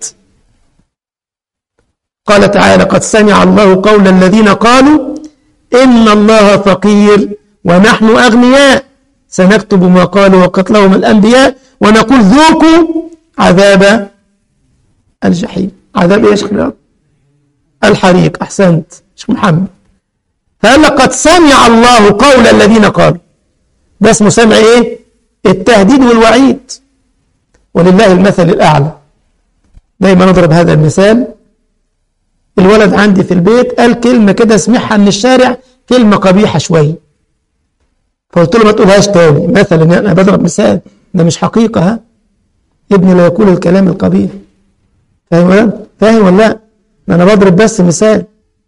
Speaker 1: قال تعالى قد سمع الله قول الذين قالوا إن الله فقير ونحن أغنياء سنكتب ما قالوا وقتلهم الأنبياء ونقول ذوقوا عذاب الجحيم عذاب إيش خلال الحريق أحسنت شيخ محمد فقال لك قد سمع الله قول الذين قالوا ده اسمه سمع إيه التهديد والوعيد ولله المثل الأعلى دايما نضرب هذا المثال الولد عندي في البيت قال كلمة كده اسمعها من الشارع كلمة قبيحة شوية فقلت له ما تقولهاش تاني مثلا يعني أنا بضرب مثال ده مش حقيقة ها ابني لا يقول الكلام القبيح فاهم ولا فاهم ولا لا أنا بضرب بس مثال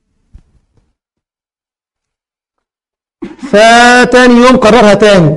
Speaker 1: فتاني يوم قررها تاني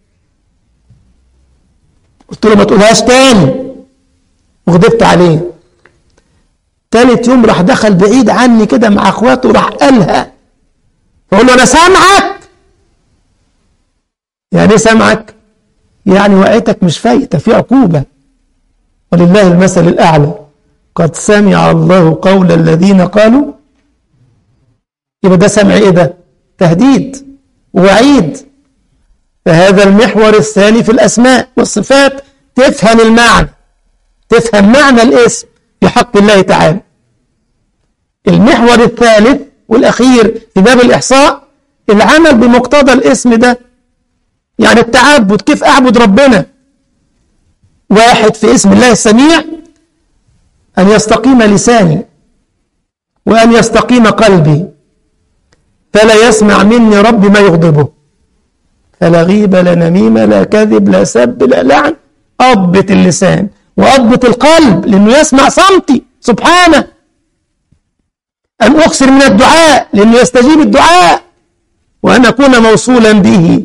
Speaker 1: قلت له ما تقولهاش تاني وغضبت عليه تالت يوم راح دخل بعيد عني كده مع اخواته راح قالها فقول له انا سامعك يعني ايه سامعك يعني وقعتك مش فايته في عقوبه ولله المثل الاعلى قد سمع الله قول الذين قالوا يبقى ده سمع ايه ده تهديد ووعيد فهذا المحور الثاني في الاسماء والصفات تفهم المعنى تفهم معنى الاسم بحق الله تعالى المحور الثالث والأخير في باب الإحصاء العمل بمقتضى الاسم ده يعني التعبد كيف أعبد ربنا واحد في اسم الله السميع أن يستقيم لساني وأن يستقيم قلبي فلا يسمع مني ربي ما يغضبه فلا غيبة لا نميمة لا كذب لا سب لا لعن أضبط اللسان وأضبط القلب لأنه يسمع صمتي سبحانه أن أكثر من الدعاء لأنه يستجيب الدعاء وأن أكون موصولا به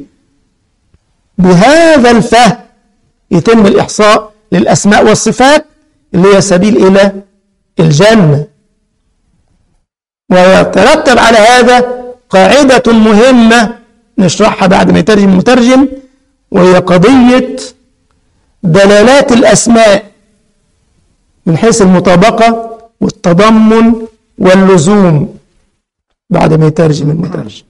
Speaker 1: بهذا الفهم يتم الإحصاء للأسماء والصفات اللي هي سبيل إلى الجنة ويترتب على هذا قاعدة مهمة نشرحها بعد ما يترجم المترجم وهي قضية دلالات الأسماء من حيث المطابقة والتضمن واللزوم بعد ما يترجم المترجم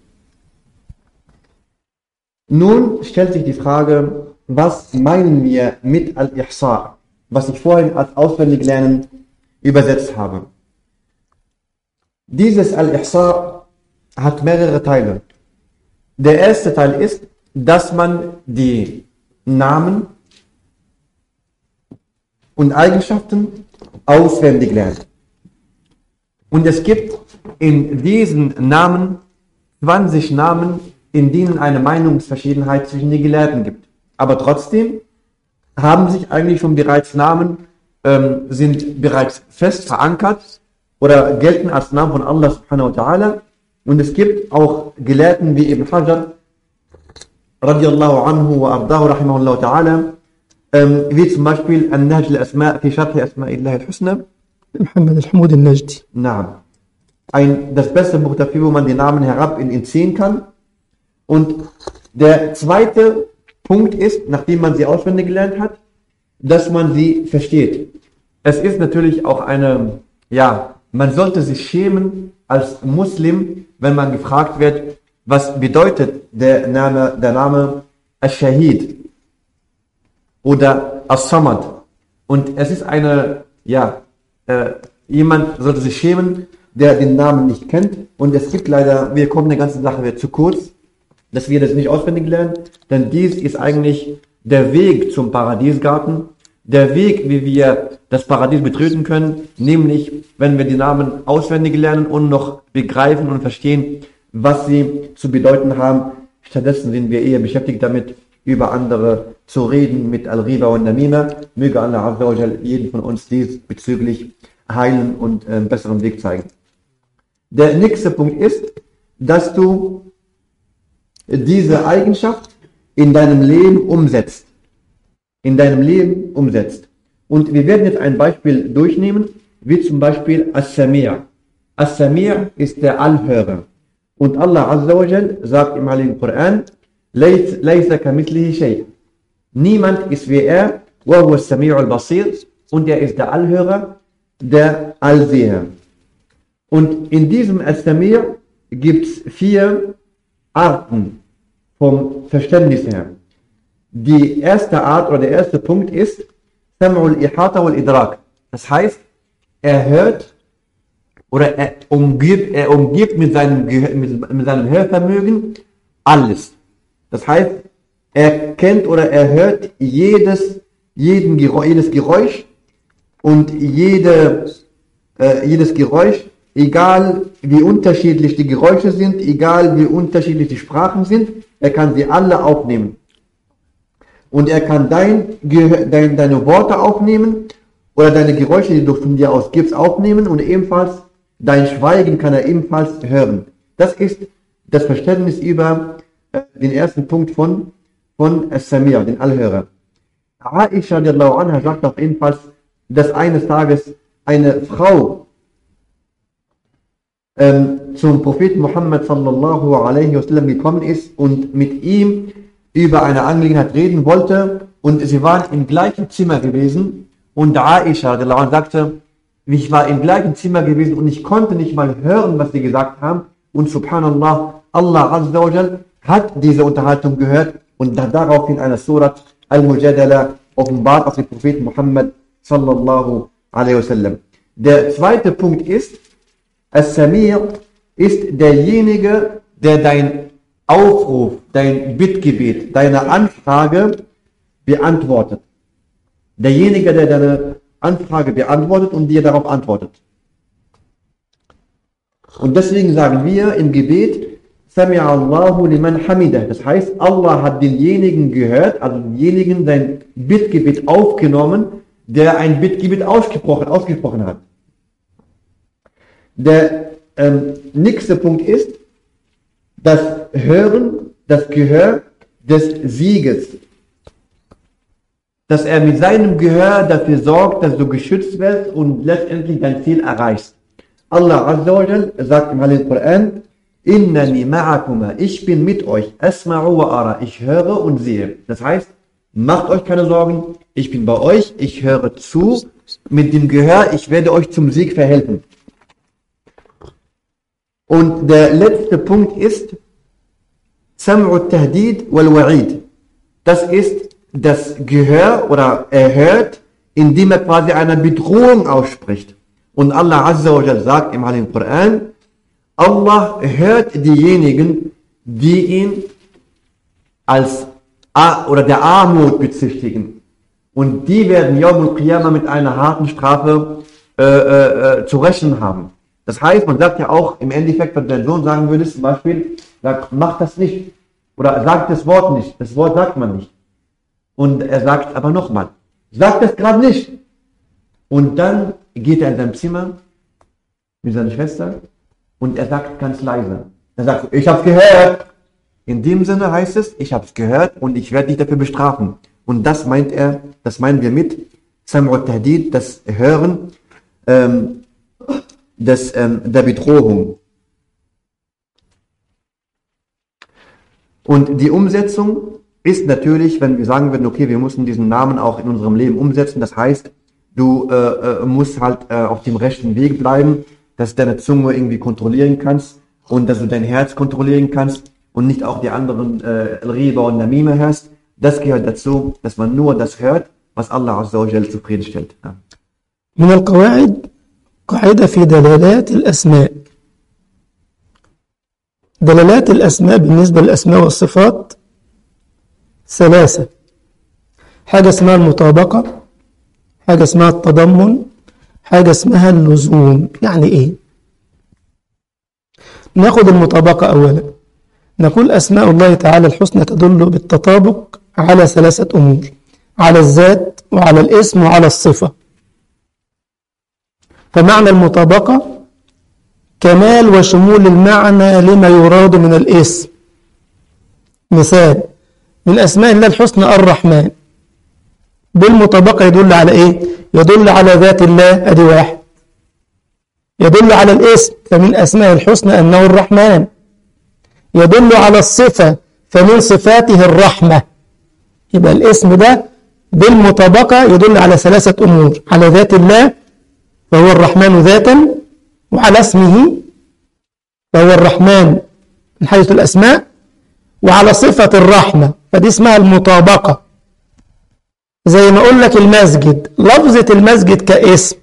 Speaker 2: Nun stellt sich die Frage, was meinen wir mit Al-Ihsa, was ich vorhin als Auswendiglernen übersetzt habe. Dieses Al-Ihsa hat mehrere Teile. Der erste Teil ist, dass man die Namen und Eigenschaften auswendig lernt. Und es gibt in diesen Namen 20 Namen, in denen eine Meinungsverschiedenheit zwischen den Gelehrten gibt. Aber trotzdem haben sich eigentlich schon bereits Namen, ähm, sind bereits fest verankert oder gelten als Namen von Allah subhanahu wa ta'ala. Und es gibt auch Gelehrten wie Ibn Hajar, radiallahu anhu wa ardahu rahimahullah ta'ala, ähm, wie zum Beispiel An-Nahj al-Asma' fi Sharh Asma'illah al-Husna.
Speaker 1: محمد الحمود النجدي
Speaker 2: Naam. Ein, das beste Buch dafür, wo man die Namen herab in ihn ziehen kann. Und der zweite Punkt ist, nachdem man sie auswendig gelernt hat, dass man sie versteht. Es ist natürlich auch eine, ja, man sollte sich schämen als Muslim, wenn man gefragt wird, was bedeutet der Name, der Name Ash-Shahid oder As-Samad. Und es ist eine, ja, äh, jemand sollte sich schämen, der den Namen nicht kennt. Und es gibt leider, wir kommen der ganzen Sache wieder zu kurz, dass wir das nicht auswendig lernen, denn dies ist eigentlich der Weg zum Paradiesgarten, der Weg, wie wir das Paradies betreten können, nämlich wenn wir die Namen auswendig lernen und noch begreifen und verstehen, was sie zu bedeuten haben. Stattdessen sind wir eher beschäftigt damit, über andere zu reden mit Al-Riba und Namima. Möge Allah Azza wa Jal jeden von uns diesbezüglich heilen und einen besseren Weg zeigen. Der nächste Punkt ist, dass du diese Eigenschaft in deinem Leben umsetzt. In deinem Leben umsetzt. Und wir werden jetzt ein Beispiel durchnehmen, wie zum Beispiel As-Samir. As-Samir ist der Allhörer. Und Allah Azza wa Jal sagt im Heiligen Koran, "Laysa laysa kamithlihi shay." Niemand ist wie er, wa huwa as-Sami'u al-Basir, und er ist der Allhörer, der Allseher. Und in diesem As-Samir gibt es vier Arten vom Verständnis her. Die erste Art oder der erste Punkt ist Sam'ul Ihata wal Idrak. Das heißt, er hört oder er umgibt, er umgibt mit, seinem, Gehör- mit, mit seinem Hörvermögen alles. Das heißt, er kennt oder er hört jedes, jeden, Geräusch- jedes Geräusch und jede, äh, jedes Geräusch, egal wie unterschiedlich die Geräusche sind, egal wie unterschiedlich die Sprachen sind, er kann sie alle aufnehmen. Und er kann dein, Gehör- dein, deine Worte aufnehmen oder deine Geräusche, die du von dir aus gibst, aufnehmen und ebenfalls dein Schweigen kann er ebenfalls hören. Das ist das Verständnis über äh, den ersten Punkt von, von As-Samir, den Allhörer. Aisha radiallahu anha sagt auch ebenfalls, dass eines Tages eine Frau ähm, zum Propheten Muhammad sallallahu alaihi wasallam gekommen ist und mit ihm über eine Angelegenheit reden wollte und sie waren im gleichen Zimmer gewesen und Aisha radiallahu anha sagte, ich war im gleichen Zimmer gewesen und ich konnte nicht mal hören, was sie gesagt haben und subhanallah, Allah azza wa jal hat diese Unterhaltung gehört und hat daraufhin eine Surat Al-Mujadala offenbart auf den Propheten Muhammad sallallahu alaihi wasallam. Der zweite Punkt ist, As-Samir ist derjenige, der dein Aufruf, dein Bittgebet, deine Anfrage beantwortet. Derjenige, der deine Anfrage beantwortet und dir darauf antwortet. Und deswegen sagen wir im Gebet, Sami'a Allahu liman hamidah. Das heißt, Allah hat denjenigen gehört, also denjenigen sein Bittgebet aufgenommen, der ein Bittgebet ausgesprochen, ausgesprochen hat. Der ähm, nächste Punkt ist das Hören, das Gehör des Sieges. Dass er mit seinem Gehör dafür sorgt, dass du geschützt wirst und letztendlich dein Ziel erreichst. Allah Azza wa Jal sagt im Heiligen Koran, Innani ma'akuma, ich bin mit euch, asma'u wa ara, ich höre und sehe. Das heißt, macht euch keine Sorgen, ich bin bei euch, ich höre zu, mit dem Gehör, ich werde euch zum Sieg verhelfen. Und der letzte Punkt ist Sam'u Tahdid wal Wa'id. Das ist das Gehör oder er hört, indem er quasi eine Bedrohung ausspricht. Und Allah Azza wa Jal sagt im Heiligen Koran, Allah hört diejenigen, die ihn als A oder der Armut bezichtigen. Und die werden Yawm al-Qiyamah mit einer harten Strafe äh, äh, äh, zu rechnen haben. Das heißt, man sagt ja auch im Endeffekt, wenn du deinen Sohn sagen würdest, zum Beispiel, sag, mach das nicht. Oder sag das Wort nicht. Das Wort sagt man nicht. Und er sagt aber nochmal, sag das gerade nicht. Und dann geht er in sein Zimmer mit seiner Schwester und er sagt ganz leise. Er sagt, ich hab's gehört. In dem Sinne heißt es, ich hab's gehört und ich werde dich dafür bestrafen. Und das meint er, das meinen wir mit Sam'u Tahdid, das Hören ähm, des, ähm, der Bedrohung. Und die Umsetzung ist natürlich, wenn wir sagen würden, okay, wir müssen diesen Namen auch in unserem Leben umsetzen, das heißt, du äh, äh, musst halt äh, auf dem rechten Weg bleiben, dass du deine Zunge irgendwie kontrollieren kannst und dass du dein Herz kontrollieren kannst und nicht auch die anderen äh, Riba und Namime hörst. Das gehört dazu, dass man nur das hört, was Allah Azza wa Jal zufriedenstellt. Ja.
Speaker 1: من القواعد قاعدة في دلالات الأسماء دلالات الأسماء بالنسبة للأسماء والصفات ثلاثة حاجة اسمها المطابقة حاجة اسمها التضمن حاجة اسمها اللزوم يعني إيه ناخد المطابقة أولا نقول أسماء الله تعالى الحسنى تدل بالتطابق على ثلاثة أمور على الذات وعلى الاسم وعلى الصفة فمعنى المطابقة كمال وشمول المعنى لما يراد من الاسم مثال من أسماء الله الحسنى الرحمن بالمطابقة يدل على إيه؟ يدل على ذات الله أدي واحد يدل على الاسم فمن أسماء الحسنى أنه الرحمن يدل على الصفة فمن صفاته الرحمة يبقى الاسم ده بالمطابقة يدل على ثلاثة أمور على ذات الله فهو الرحمن ذاتا وعلى اسمه فهو الرحمن من حيث الأسماء وعلى صفة الرحمة فدي اسمها المطابقة زي ما أقول لك المسجد لفظة المسجد كاسم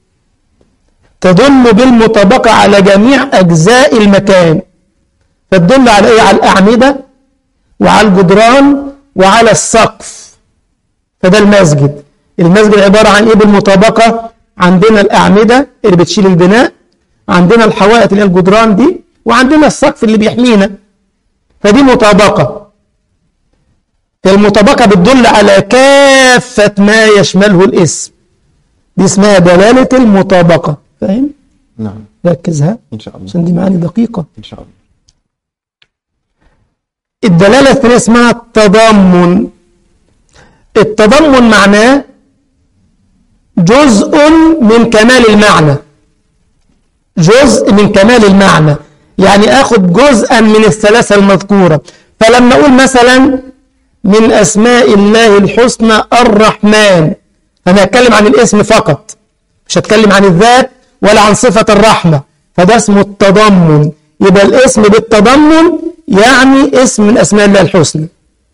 Speaker 1: تدل بالمطابقة على جميع أجزاء المكان فتدل على إيه؟ على الأعمدة وعلى الجدران وعلى السقف فده المسجد المسجد عبارة عن إيه بالمطابقة عندنا الأعمدة اللي بتشيل البناء عندنا الحوائط اللي هي الجدران دي وعندنا السقف اللي بيحمينا فدي مطابقة المطابقة بتدل على كافة ما يشمله الاسم دي اسمها دلالة المطابقة فاهم؟
Speaker 2: نعم
Speaker 1: ركزها
Speaker 2: إن شاء الله
Speaker 1: عشان دي معاني دقيقة
Speaker 2: إن شاء الله
Speaker 1: الدلالة الثانية اسمها التضمن التضمن معناه جزء من كمال المعنى جزء من كمال المعنى يعني اخد جزءا من الثلاثة المذكورة فلما اقول مثلا من اسماء الله الحسنى الرحمن انا هتكلم عن الاسم فقط مش هتكلم عن الذات ولا عن صفة الرحمة فده اسمه التضمن يبقى الاسم بالتضمن يعني اسم من اسماء الله الحسنى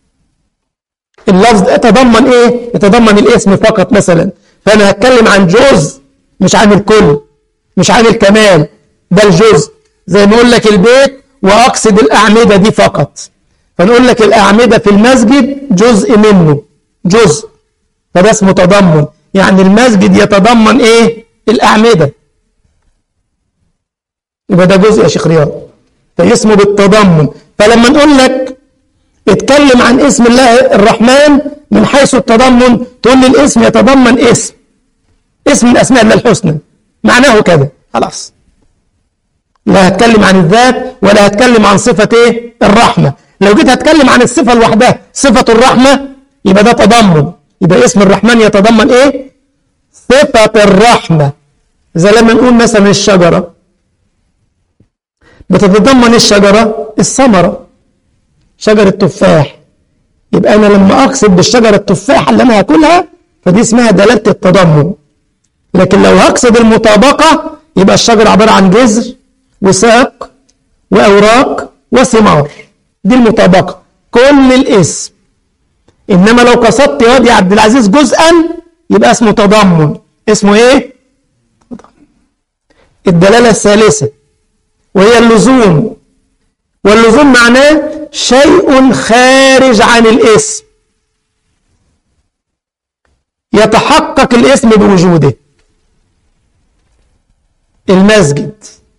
Speaker 1: اللفظ يتضمن ايه يتضمن الاسم فقط مثلا فانا هتكلم عن جزء مش عن الكل مش عن الكمال ده الجزء زي ما اقول لك البيت واقصد الاعمده دي فقط فنقول لك الاعمده في المسجد جزء منه جزء فده اسمه تضمن يعني المسجد يتضمن ايه الاعمده يبقى ده جزء يا شيخ رياض فاسمه بالتضمن فلما نقول لك اتكلم عن اسم الله الرحمن من حيث التضمن تقول لي الاسم يتضمن اسم اسم من اسماء الله الحسنى معناه كده خلاص لا هتكلم عن الذات ولا هتكلم عن صفة ايه الرحمة لو جيت هتكلم عن الصفة لوحدها صفة الرحمة يبقى ده تضمن يبقى اسم الرحمن يتضمن ايه صفة الرحمة زي لما نقول مثلا الشجرة بتتضمن الشجرة الثمرة شجرة تفاح يبقى أنا لما أقصد بالشجرة التفاح اللي أنا هاكلها فدي اسمها دلالة التضمن لكن لو هقصد المطابقة يبقى الشجرة عبارة عن جذر وساق وأوراق وثمار دي المطابقة كل الاسم إنما لو قصدت يا واد يا عبد العزيز جزءا يبقى اسمه تضمن اسمه إيه؟ الدلالة الثالثة وهي اللزوم واللزوم معناه شيء خارج عن الاسم يتحقق الاسم بوجوده المسجد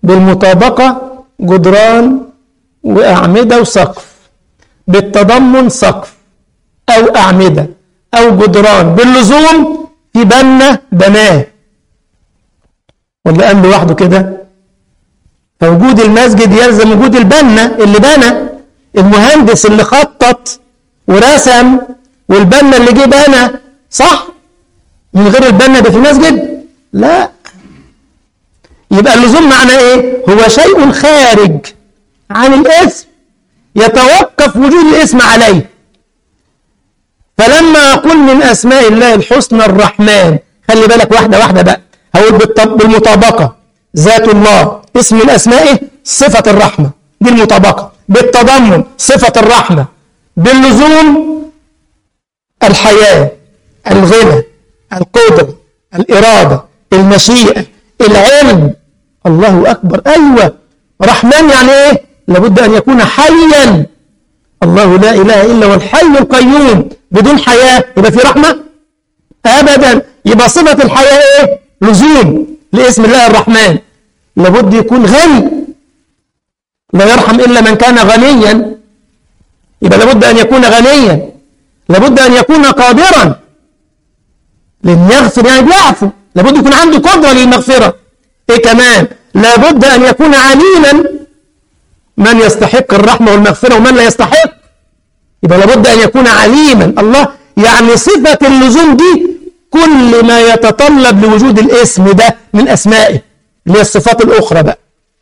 Speaker 1: بالمطابقة جدران وأعمدة وسقف بالتضمن سقف أو أعمدة أو جدران باللزوم في بنة بناه ولا قال لوحده كده فوجود المسجد يلزم وجود البنة اللي بنى المهندس اللي خطط ورسم والبنا اللي جه بنى صح من غير البنا ده في مسجد لا يبقى اللزوم معناه ايه هو شيء خارج عن الاسم يتوقف وجود الاسم عليه فلما اقول من اسماء الله الحسنى الرحمن خلي بالك واحده واحده بقى هقول بالمطابقه ذات الله اسم من اسمائه صفه الرحمه دي المطابقه بالتضمن صفه الرحمه باللزوم الحياه الغنى القدره الاراده المشيئه العلم الله اكبر ايوه رحمن يعني ايه لابد ان يكون حيا الله لا اله الا هو الحي القيوم بدون حياه يبقى في رحمه ابدا يبقى صفه الحياه ايه لزوم لاسم الله الرحمن لابد يكون غني لا يرحم الا من كان غنيا يبقى لابد ان يكون غنيا لابد ان يكون قادرا لان يغفر يعني بيعفو لابد يكون عنده قدره للمغفره ايه كمان لابد ان يكون عليما من يستحق الرحمه والمغفره ومن لا يستحق يبقى لابد ان يكون عليما الله يعني صفه اللزوم دي كل ما يتطلب لوجود الاسم ده من اسمائه اللي هي الصفات الاخرى بقى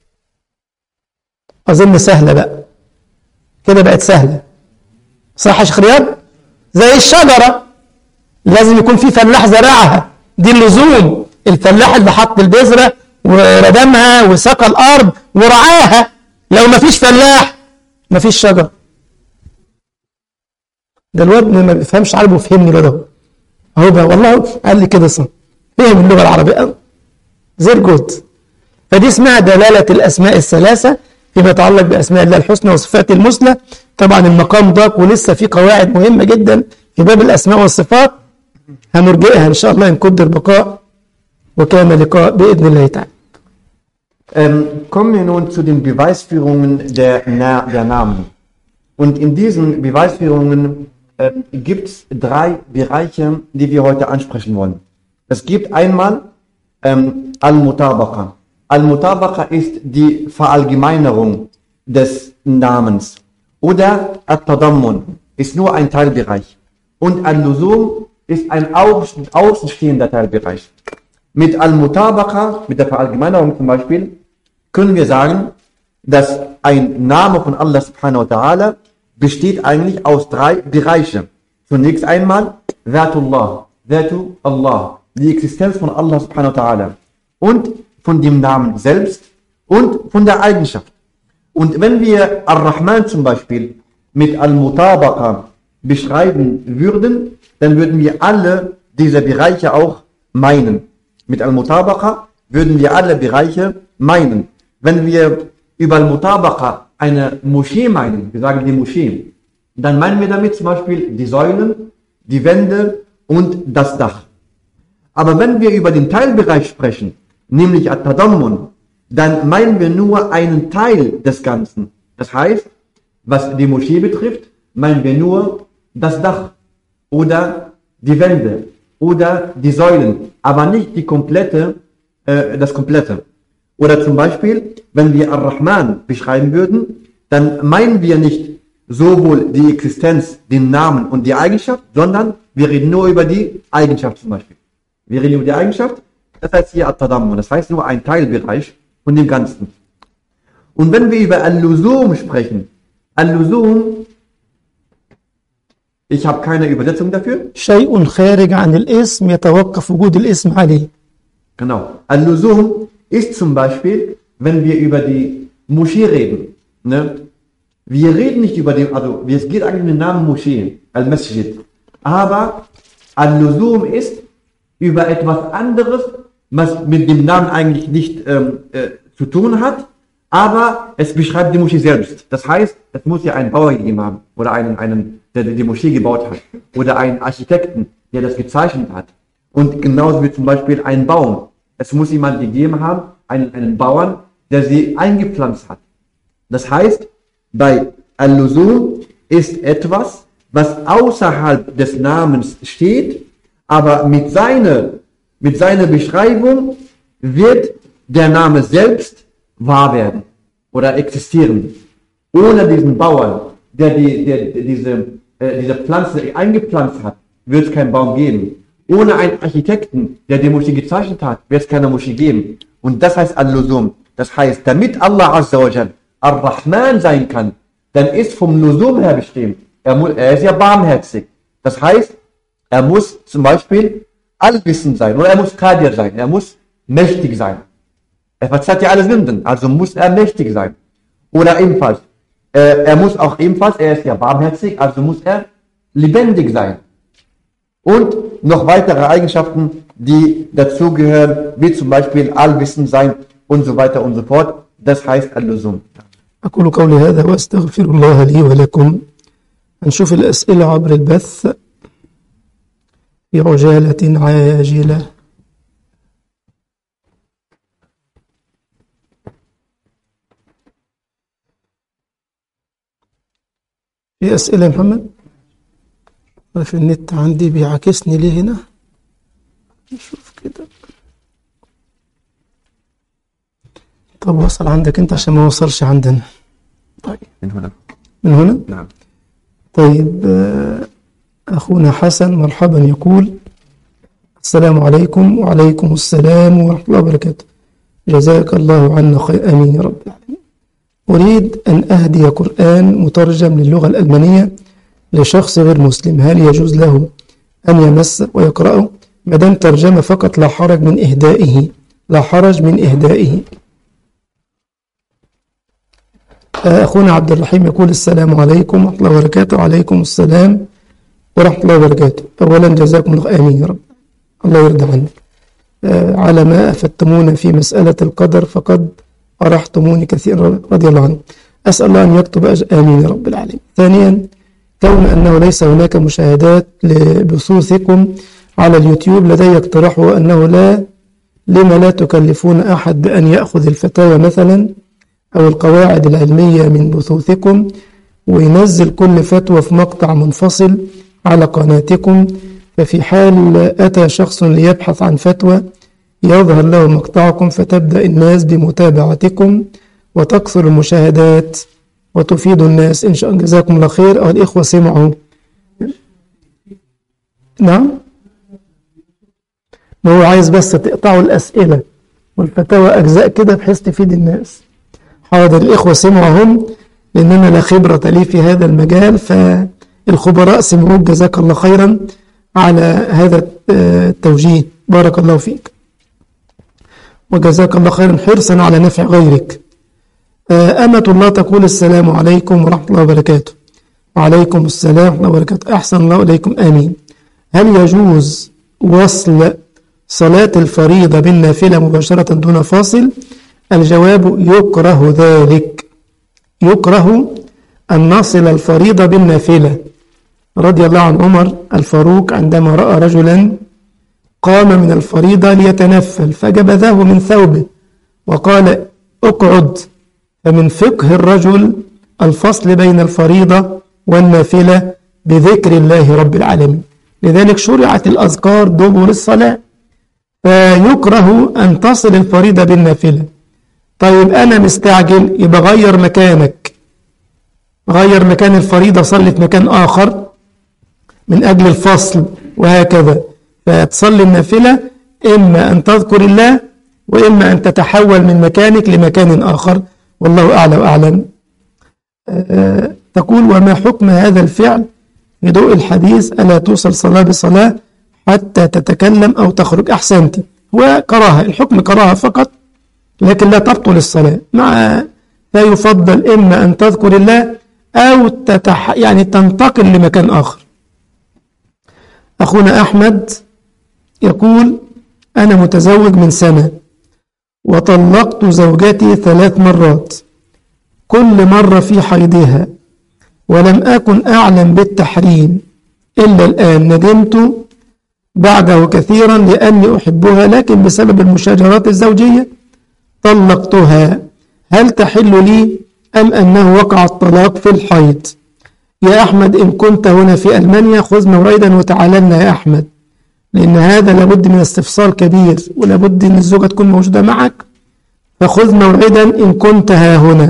Speaker 1: اظن سهله بقى كده بقت سهله صح يا شيخ رياض زي الشجره لازم يكون في فلاح زرعها دي اللزوم الفلاح اللي حط البذره وردمها وسقى الارض ورعاها لو ما فيش فلاح ما فيش شجر ده الواد ما بيفهمش عربي وفهمني الواد اهو اهو بقى والله قال لي كده صح فهم اللغه العربيه زير جود فدي اسمها دلاله الاسماء الثلاثه فيما يتعلق باسماء الله الحسنى وصفاته المثلى طبعا المقام ضاق ولسه في قواعد مهمه جدا في باب الاسماء والصفات هنرجئها ان شاء الله ان قدر بقاء وكان لقاء باذن الله تعالى
Speaker 2: Ähm, kommen wir nun zu den Beweisführungen der, Na der Namen. Und in diesen Beweisführungen äh, gibt es drei Bereiche, die wir heute ansprechen wollen. Es gibt einmal ähm, Al-Mutabaqa. Al-Mutabaqa ist die Verallgemeinerung des Namens. Oder At-Tadammun ist nur ein Teilbereich. Und Al-Luzum ist ein außen- außenstehender Teilbereich. Mit Al-Mutabaqa, mit der Verallgemeinerung zum Beispiel, können wir sagen, dass ein Name von Allah subhanahu wa ta'ala besteht eigentlich aus drei Bereichen. Zunächst einmal Zatullah, Zatu Allah, die Existenz von Allah subhanahu wa ta'ala und von dem Namen selbst und von der Eigenschaft. Und wenn wir Ar-Rahman zum Beispiel mit Al-Mutabaqa beschreiben würden, dann würden wir alle diese Bereiche auch meinen. Mit Al-Mutabaqa würden wir alle Bereiche meinen. Wenn wir über Al-Mutabaqa eine Moschee meinen, wir sagen die Moschee, dann meinen wir damit zum Beispiel die Säulen, die Wände und das Dach. Aber wenn wir über den Teilbereich sprechen, nämlich At-Tadammun, dann meinen wir nur einen Teil des Ganzen. Das heißt, was die Moschee betrifft, meinen wir nur das Dach oder die Wände oder die Säulen, aber nicht die komplette, äh, das komplette. Oder zum Beispiel, wenn wir Ar-Rahman beschreiben würden, dann meinen wir nicht sowohl die Existenz, den Namen und die Eigenschaft, sondern wir reden nur über die Eigenschaft zum Beispiel. Wir reden über die Eigenschaft, das heißt hier At-Tadammun, das heißt nur ein Teilbereich von dem Ganzen. Und wenn wir über Al-Luzum sprechen, Al-Luzum, ich habe keine Übersetzung dafür,
Speaker 1: شيء خارج عن الاسم يتوقف وجود الاسم عليه
Speaker 2: Genau. Al-Luzum ist zum Beispiel, wenn wir über die Moschee reden. Ne? Wir reden nicht über den, also es geht eigentlich um den Namen Moschee, Al-Masjid. Aber Al-Luzum ist über etwas anderes, was mit dem Namen eigentlich nicht ähm, äh, zu tun hat, aber es beschreibt die Moschee selbst. Das heißt, es muss ja einen Bauer gegeben haben oder einen, einen der die Moschee gebaut hat oder einen Architekten, der das gezeichnet hat. Und genauso wie zum Beispiel einen Baum. Es muss jemand gegeben haben, einen, einen Bauern, der sie eingepflanzt hat. Das heißt, bei Al-Luzum ist etwas, was außerhalb des Namens steht, aber mit seiner, mit seiner Beschreibung wird der Name selbst wahr werden oder existieren. Ohne diesen Bauern, der, die, der, der diese, äh, diese Pflanze eingepflanzt hat, wird es keinen Baum geben. Ohne einen Architekten, der die Moschee gezeichnet hat, wird es keine Moschee geben. Und das heißt Al-Luzum. Das heißt, damit Allah Azza wa Jal Ar-Rahman sein kann, dann ist vom Luzum her bestimmt. Er, mu- er ist ja barmherzig. Das heißt, er muss zum Beispiel allwissend sein oder er muss Qadir sein. Er muss mächtig sein. Er verzeiht ja alle Sünden, also muss er mächtig sein. Oder ebenfalls, äh, er muss auch ebenfalls, er ist ja barmherzig, also muss er lebendig sein. Und noch weitere Eigenschaften, die dazugehören, wie zum Beispiel allwissend sein und so weiter und so fort. Das heißt Al-Luzum.
Speaker 1: أقول قولي هذا وأستغفر الله لي ولكم هنشوف الأسئلة عبر البث في عجالة عاجلة في أسئلة يا محمد في النت عندي بيعاكسني ليه هنا نشوف كده طب وصل عندك انت عشان ما وصلش عندنا طيب
Speaker 2: من هنا.
Speaker 1: من هنا
Speaker 2: نعم.
Speaker 1: طيب آه، أخونا حسن مرحبا يقول السلام عليكم وعليكم السلام ورحمة الله وبركاته جزاك الله عنا خير آمين يا رب العالمين أريد أن أهدي قرآن مترجم للغة الألمانية لشخص غير مسلم هل يجوز له أن يمس ويقرأه ما دام ترجمة فقط لا حرج من إهدائه لا حرج من إهدائه آه، أخونا عبد الرحيم يقول السلام عليكم ورحمة الله وبركاته وعليكم السلام ورحمة الله وبركاته أولا جزاكم الله آمين يا رب الله يرضى عنك آه، على ما أفدتمونا في مسألة القدر فقد أرحتموني كثيرا رضي الله عنه أسأل الله أن يكتب أج- آمين يا رب العالمين ثانيا كون أنه ليس هناك مشاهدات لبثوثكم على اليوتيوب لدي اقتراح هو أنه لا لما لا تكلفون أحد بأن يأخذ الفتاوى مثلا أو القواعد العلمية من بثوثكم وينزل كل فتوى في مقطع منفصل على قناتكم ففي حال أتى شخص ليبحث عن فتوى يظهر له مقطعكم فتبدأ الناس بمتابعتكم وتكثر المشاهدات وتفيد الناس إن شاء الله جزاكم الله خير أو الإخوة سمعوا نعم ما هو عايز بس تقطعوا الأسئلة والفتاوى أجزاء كده بحيث تفيد الناس حاضر الإخوة سمعوا هم لأن أنا لا خبرة لي في هذا المجال فالخبراء سمعوك جزاك الله خيرا على هذا آه، التوجيه بارك الله فيك وجزاك الله خيرا حرصا على نفع غيرك آه، أمة الله تقول السلام عليكم ورحمة الله وبركاته وعليكم السلام ورحمة الله وبركاته أحسن الله إليكم آمين هل يجوز وصل صلاة الفريضة بالنافلة مباشرة دون فاصل الجواب يكره ذلك يكره أن نصل الفريضة بالنافلة رضي الله عن عمر الفاروق عندما رأى رجلا قام من الفريضة ليتنفل فجبذه من ثوبه وقال اقعد فمن فقه الرجل الفصل بين الفريضة والنافلة بذكر الله رب العالمين لذلك شرعت الأذكار دبر الصلاة فيكره أن تصل الفريضة بالنافلة طيب أنا مستعجل يبقى غير مكانك غير مكان الفريضة صلي في مكان آخر من أجل الفصل وهكذا فتصلي النافلة إما أن تذكر الله وإما أن تتحول من مكانك لمكان آخر والله أعلى وأعلم آه، تقول وما حكم هذا الفعل في ضوء الحديث ألا توصل صلاة بصلاة حتى تتكلم أو تخرج أحسنت هو كراهة الحكم كراهة فقط لكن لا تبطل الصلاة مع فيفضل إما أن تذكر الله أو تتح يعني تنتقل لمكان آخر أخونا أحمد يقول أنا متزوج من سنة وطلقت زوجتي ثلاث مرات كل مرة في حيضها ولم أكن أعلم بالتحريم إلا الآن ندمت بعده كثيرا لأني أحبها لكن بسبب المشاجرات الزوجية طلقتها هل تحل لي أم أنه وقع الطلاق في الحيض يا أحمد إن كنت هنا في ألمانيا خذ موعدا وتعال لنا يا أحمد لأن هذا لابد من استفسار كبير ولابد أن الزوجة تكون موجودة معك فخذ موعدا إن كنت ها هنا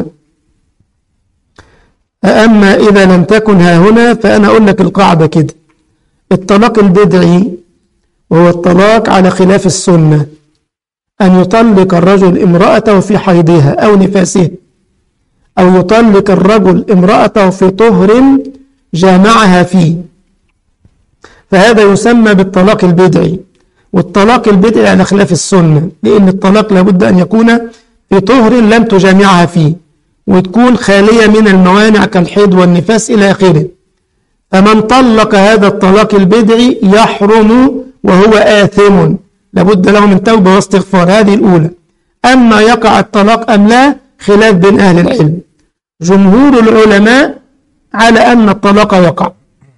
Speaker 1: أما إذا لم تكن ها هنا فأنا أقول لك القاعدة كده الطلاق البدعي وهو الطلاق على خلاف السنة أن يطلق الرجل امرأته في حيضها أو نفاسها أو يطلق الرجل امرأته في طهر جامعها فيه فهذا يسمى بالطلاق البدعي والطلاق البدعي على خلاف السنة لأن الطلاق لابد أن يكون في طهر لم تجامعها فيه وتكون خالية من الموانع كالحيض والنفاس إلى آخره فمن طلق هذا الطلاق البدعي يحرم وهو آثم لابد له من توبة واستغفار هذه الأولى أما يقع الطلاق أم لا خلاف بين أهل العلم جمهور العلماء على أن الطلاق يقع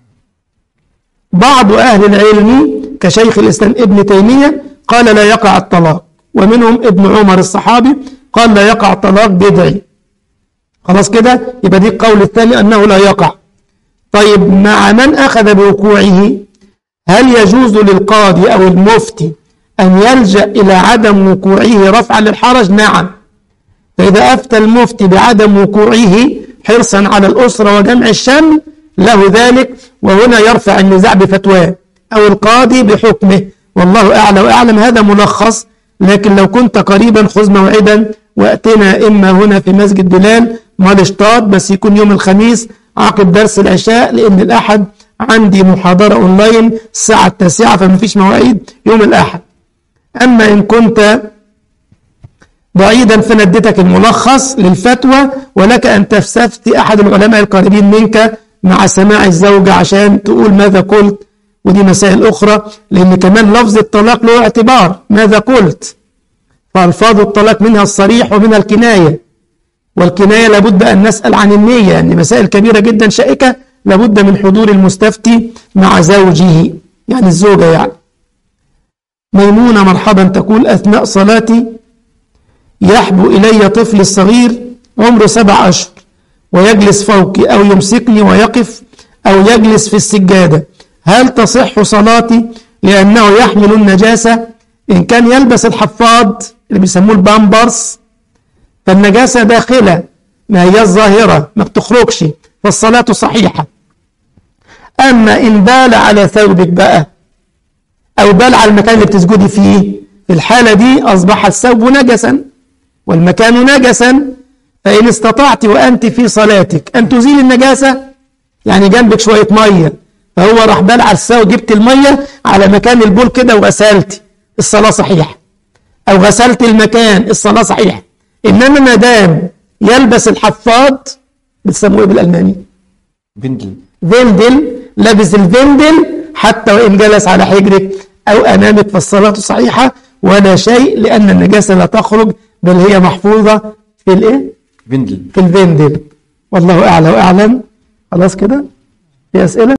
Speaker 1: بعض أهل العلم كشيخ الإسلام ابن تيمية قال لا يقع الطلاق ومنهم ابن عمر الصحابي قال لا يقع الطلاق بدعي خلاص كده يبقى دي القول الثاني أنه لا يقع طيب مع من أخذ بوقوعه هل يجوز للقاضي أو المفتي أن يلجأ إلى عدم وقوعه رفعا للحرج نعم فإذا أفتى المفتي بعدم وقوعه حرصا على الأسرة وجمع الشمل له ذلك وهنا يرفع النزاع بفتواه أو القاضي بحكمه والله أعلى وأعلم هذا ملخص لكن لو كنت قريبا خذ موعدا وأتنا إما هنا في مسجد بلال مالشطاط بس يكون يوم الخميس عقب درس العشاء لأن الأحد عندي محاضرة أونلاين الساعة التاسعة فما فيش مواعيد يوم الأحد أما إن كنت بعيدا فندتك الملخص للفتوى ولك أن تستفتي أحد العلماء القريبين منك مع سماع الزوجة عشان تقول ماذا قلت ودي مسائل أخرى لأن كمان لفظ الطلاق له اعتبار ماذا قلت فألفاظ الطلاق منها الصريح ومنها الكناية والكناية لابد أن نسأل عن النية يعني مسائل كبيرة جدا شائكة لابد من حضور المستفتي مع زوجه يعني الزوجة يعني ميمونة مرحبا تقول أثناء صلاتي يحبو إلي طفلي الصغير عمره سبع أشهر ويجلس فوقي أو يمسكني ويقف أو يجلس في السجادة هل تصح صلاتي لأنه يحمل النجاسة إن كان يلبس الحفاض اللي بيسموه البامبرز فالنجاسة داخلة ما هي الظاهرة ما بتخرجش فالصلاة صحيحة أما إن بال على ثوبك بقى أو بال على المكان اللي بتسجدي فيه في الحالة دي أصبح الثوب نجسا والمكان نجسا فإن استطعت وأنت في صلاتك أن تزيل النجاسة يعني جنبك شوية مية فهو راح بال على الثوب جبت المية على مكان البول كده وغسلت الصلاة صحيحة أو غسلت المكان الصلاة صحيحة إنما ما دام يلبس الحفاض بتسموه بالألماني
Speaker 2: فيندل
Speaker 1: فيندل لابس الفيندل حتى وإن جلس على حجرك أو أمامك فالصلاة صحيحة ولا شيء لأن النجاسة لا تخرج بل هي محفوظة في الإيه؟
Speaker 2: فيندل
Speaker 1: في الفيندل والله أعلى وأعلم خلاص كده في أسئلة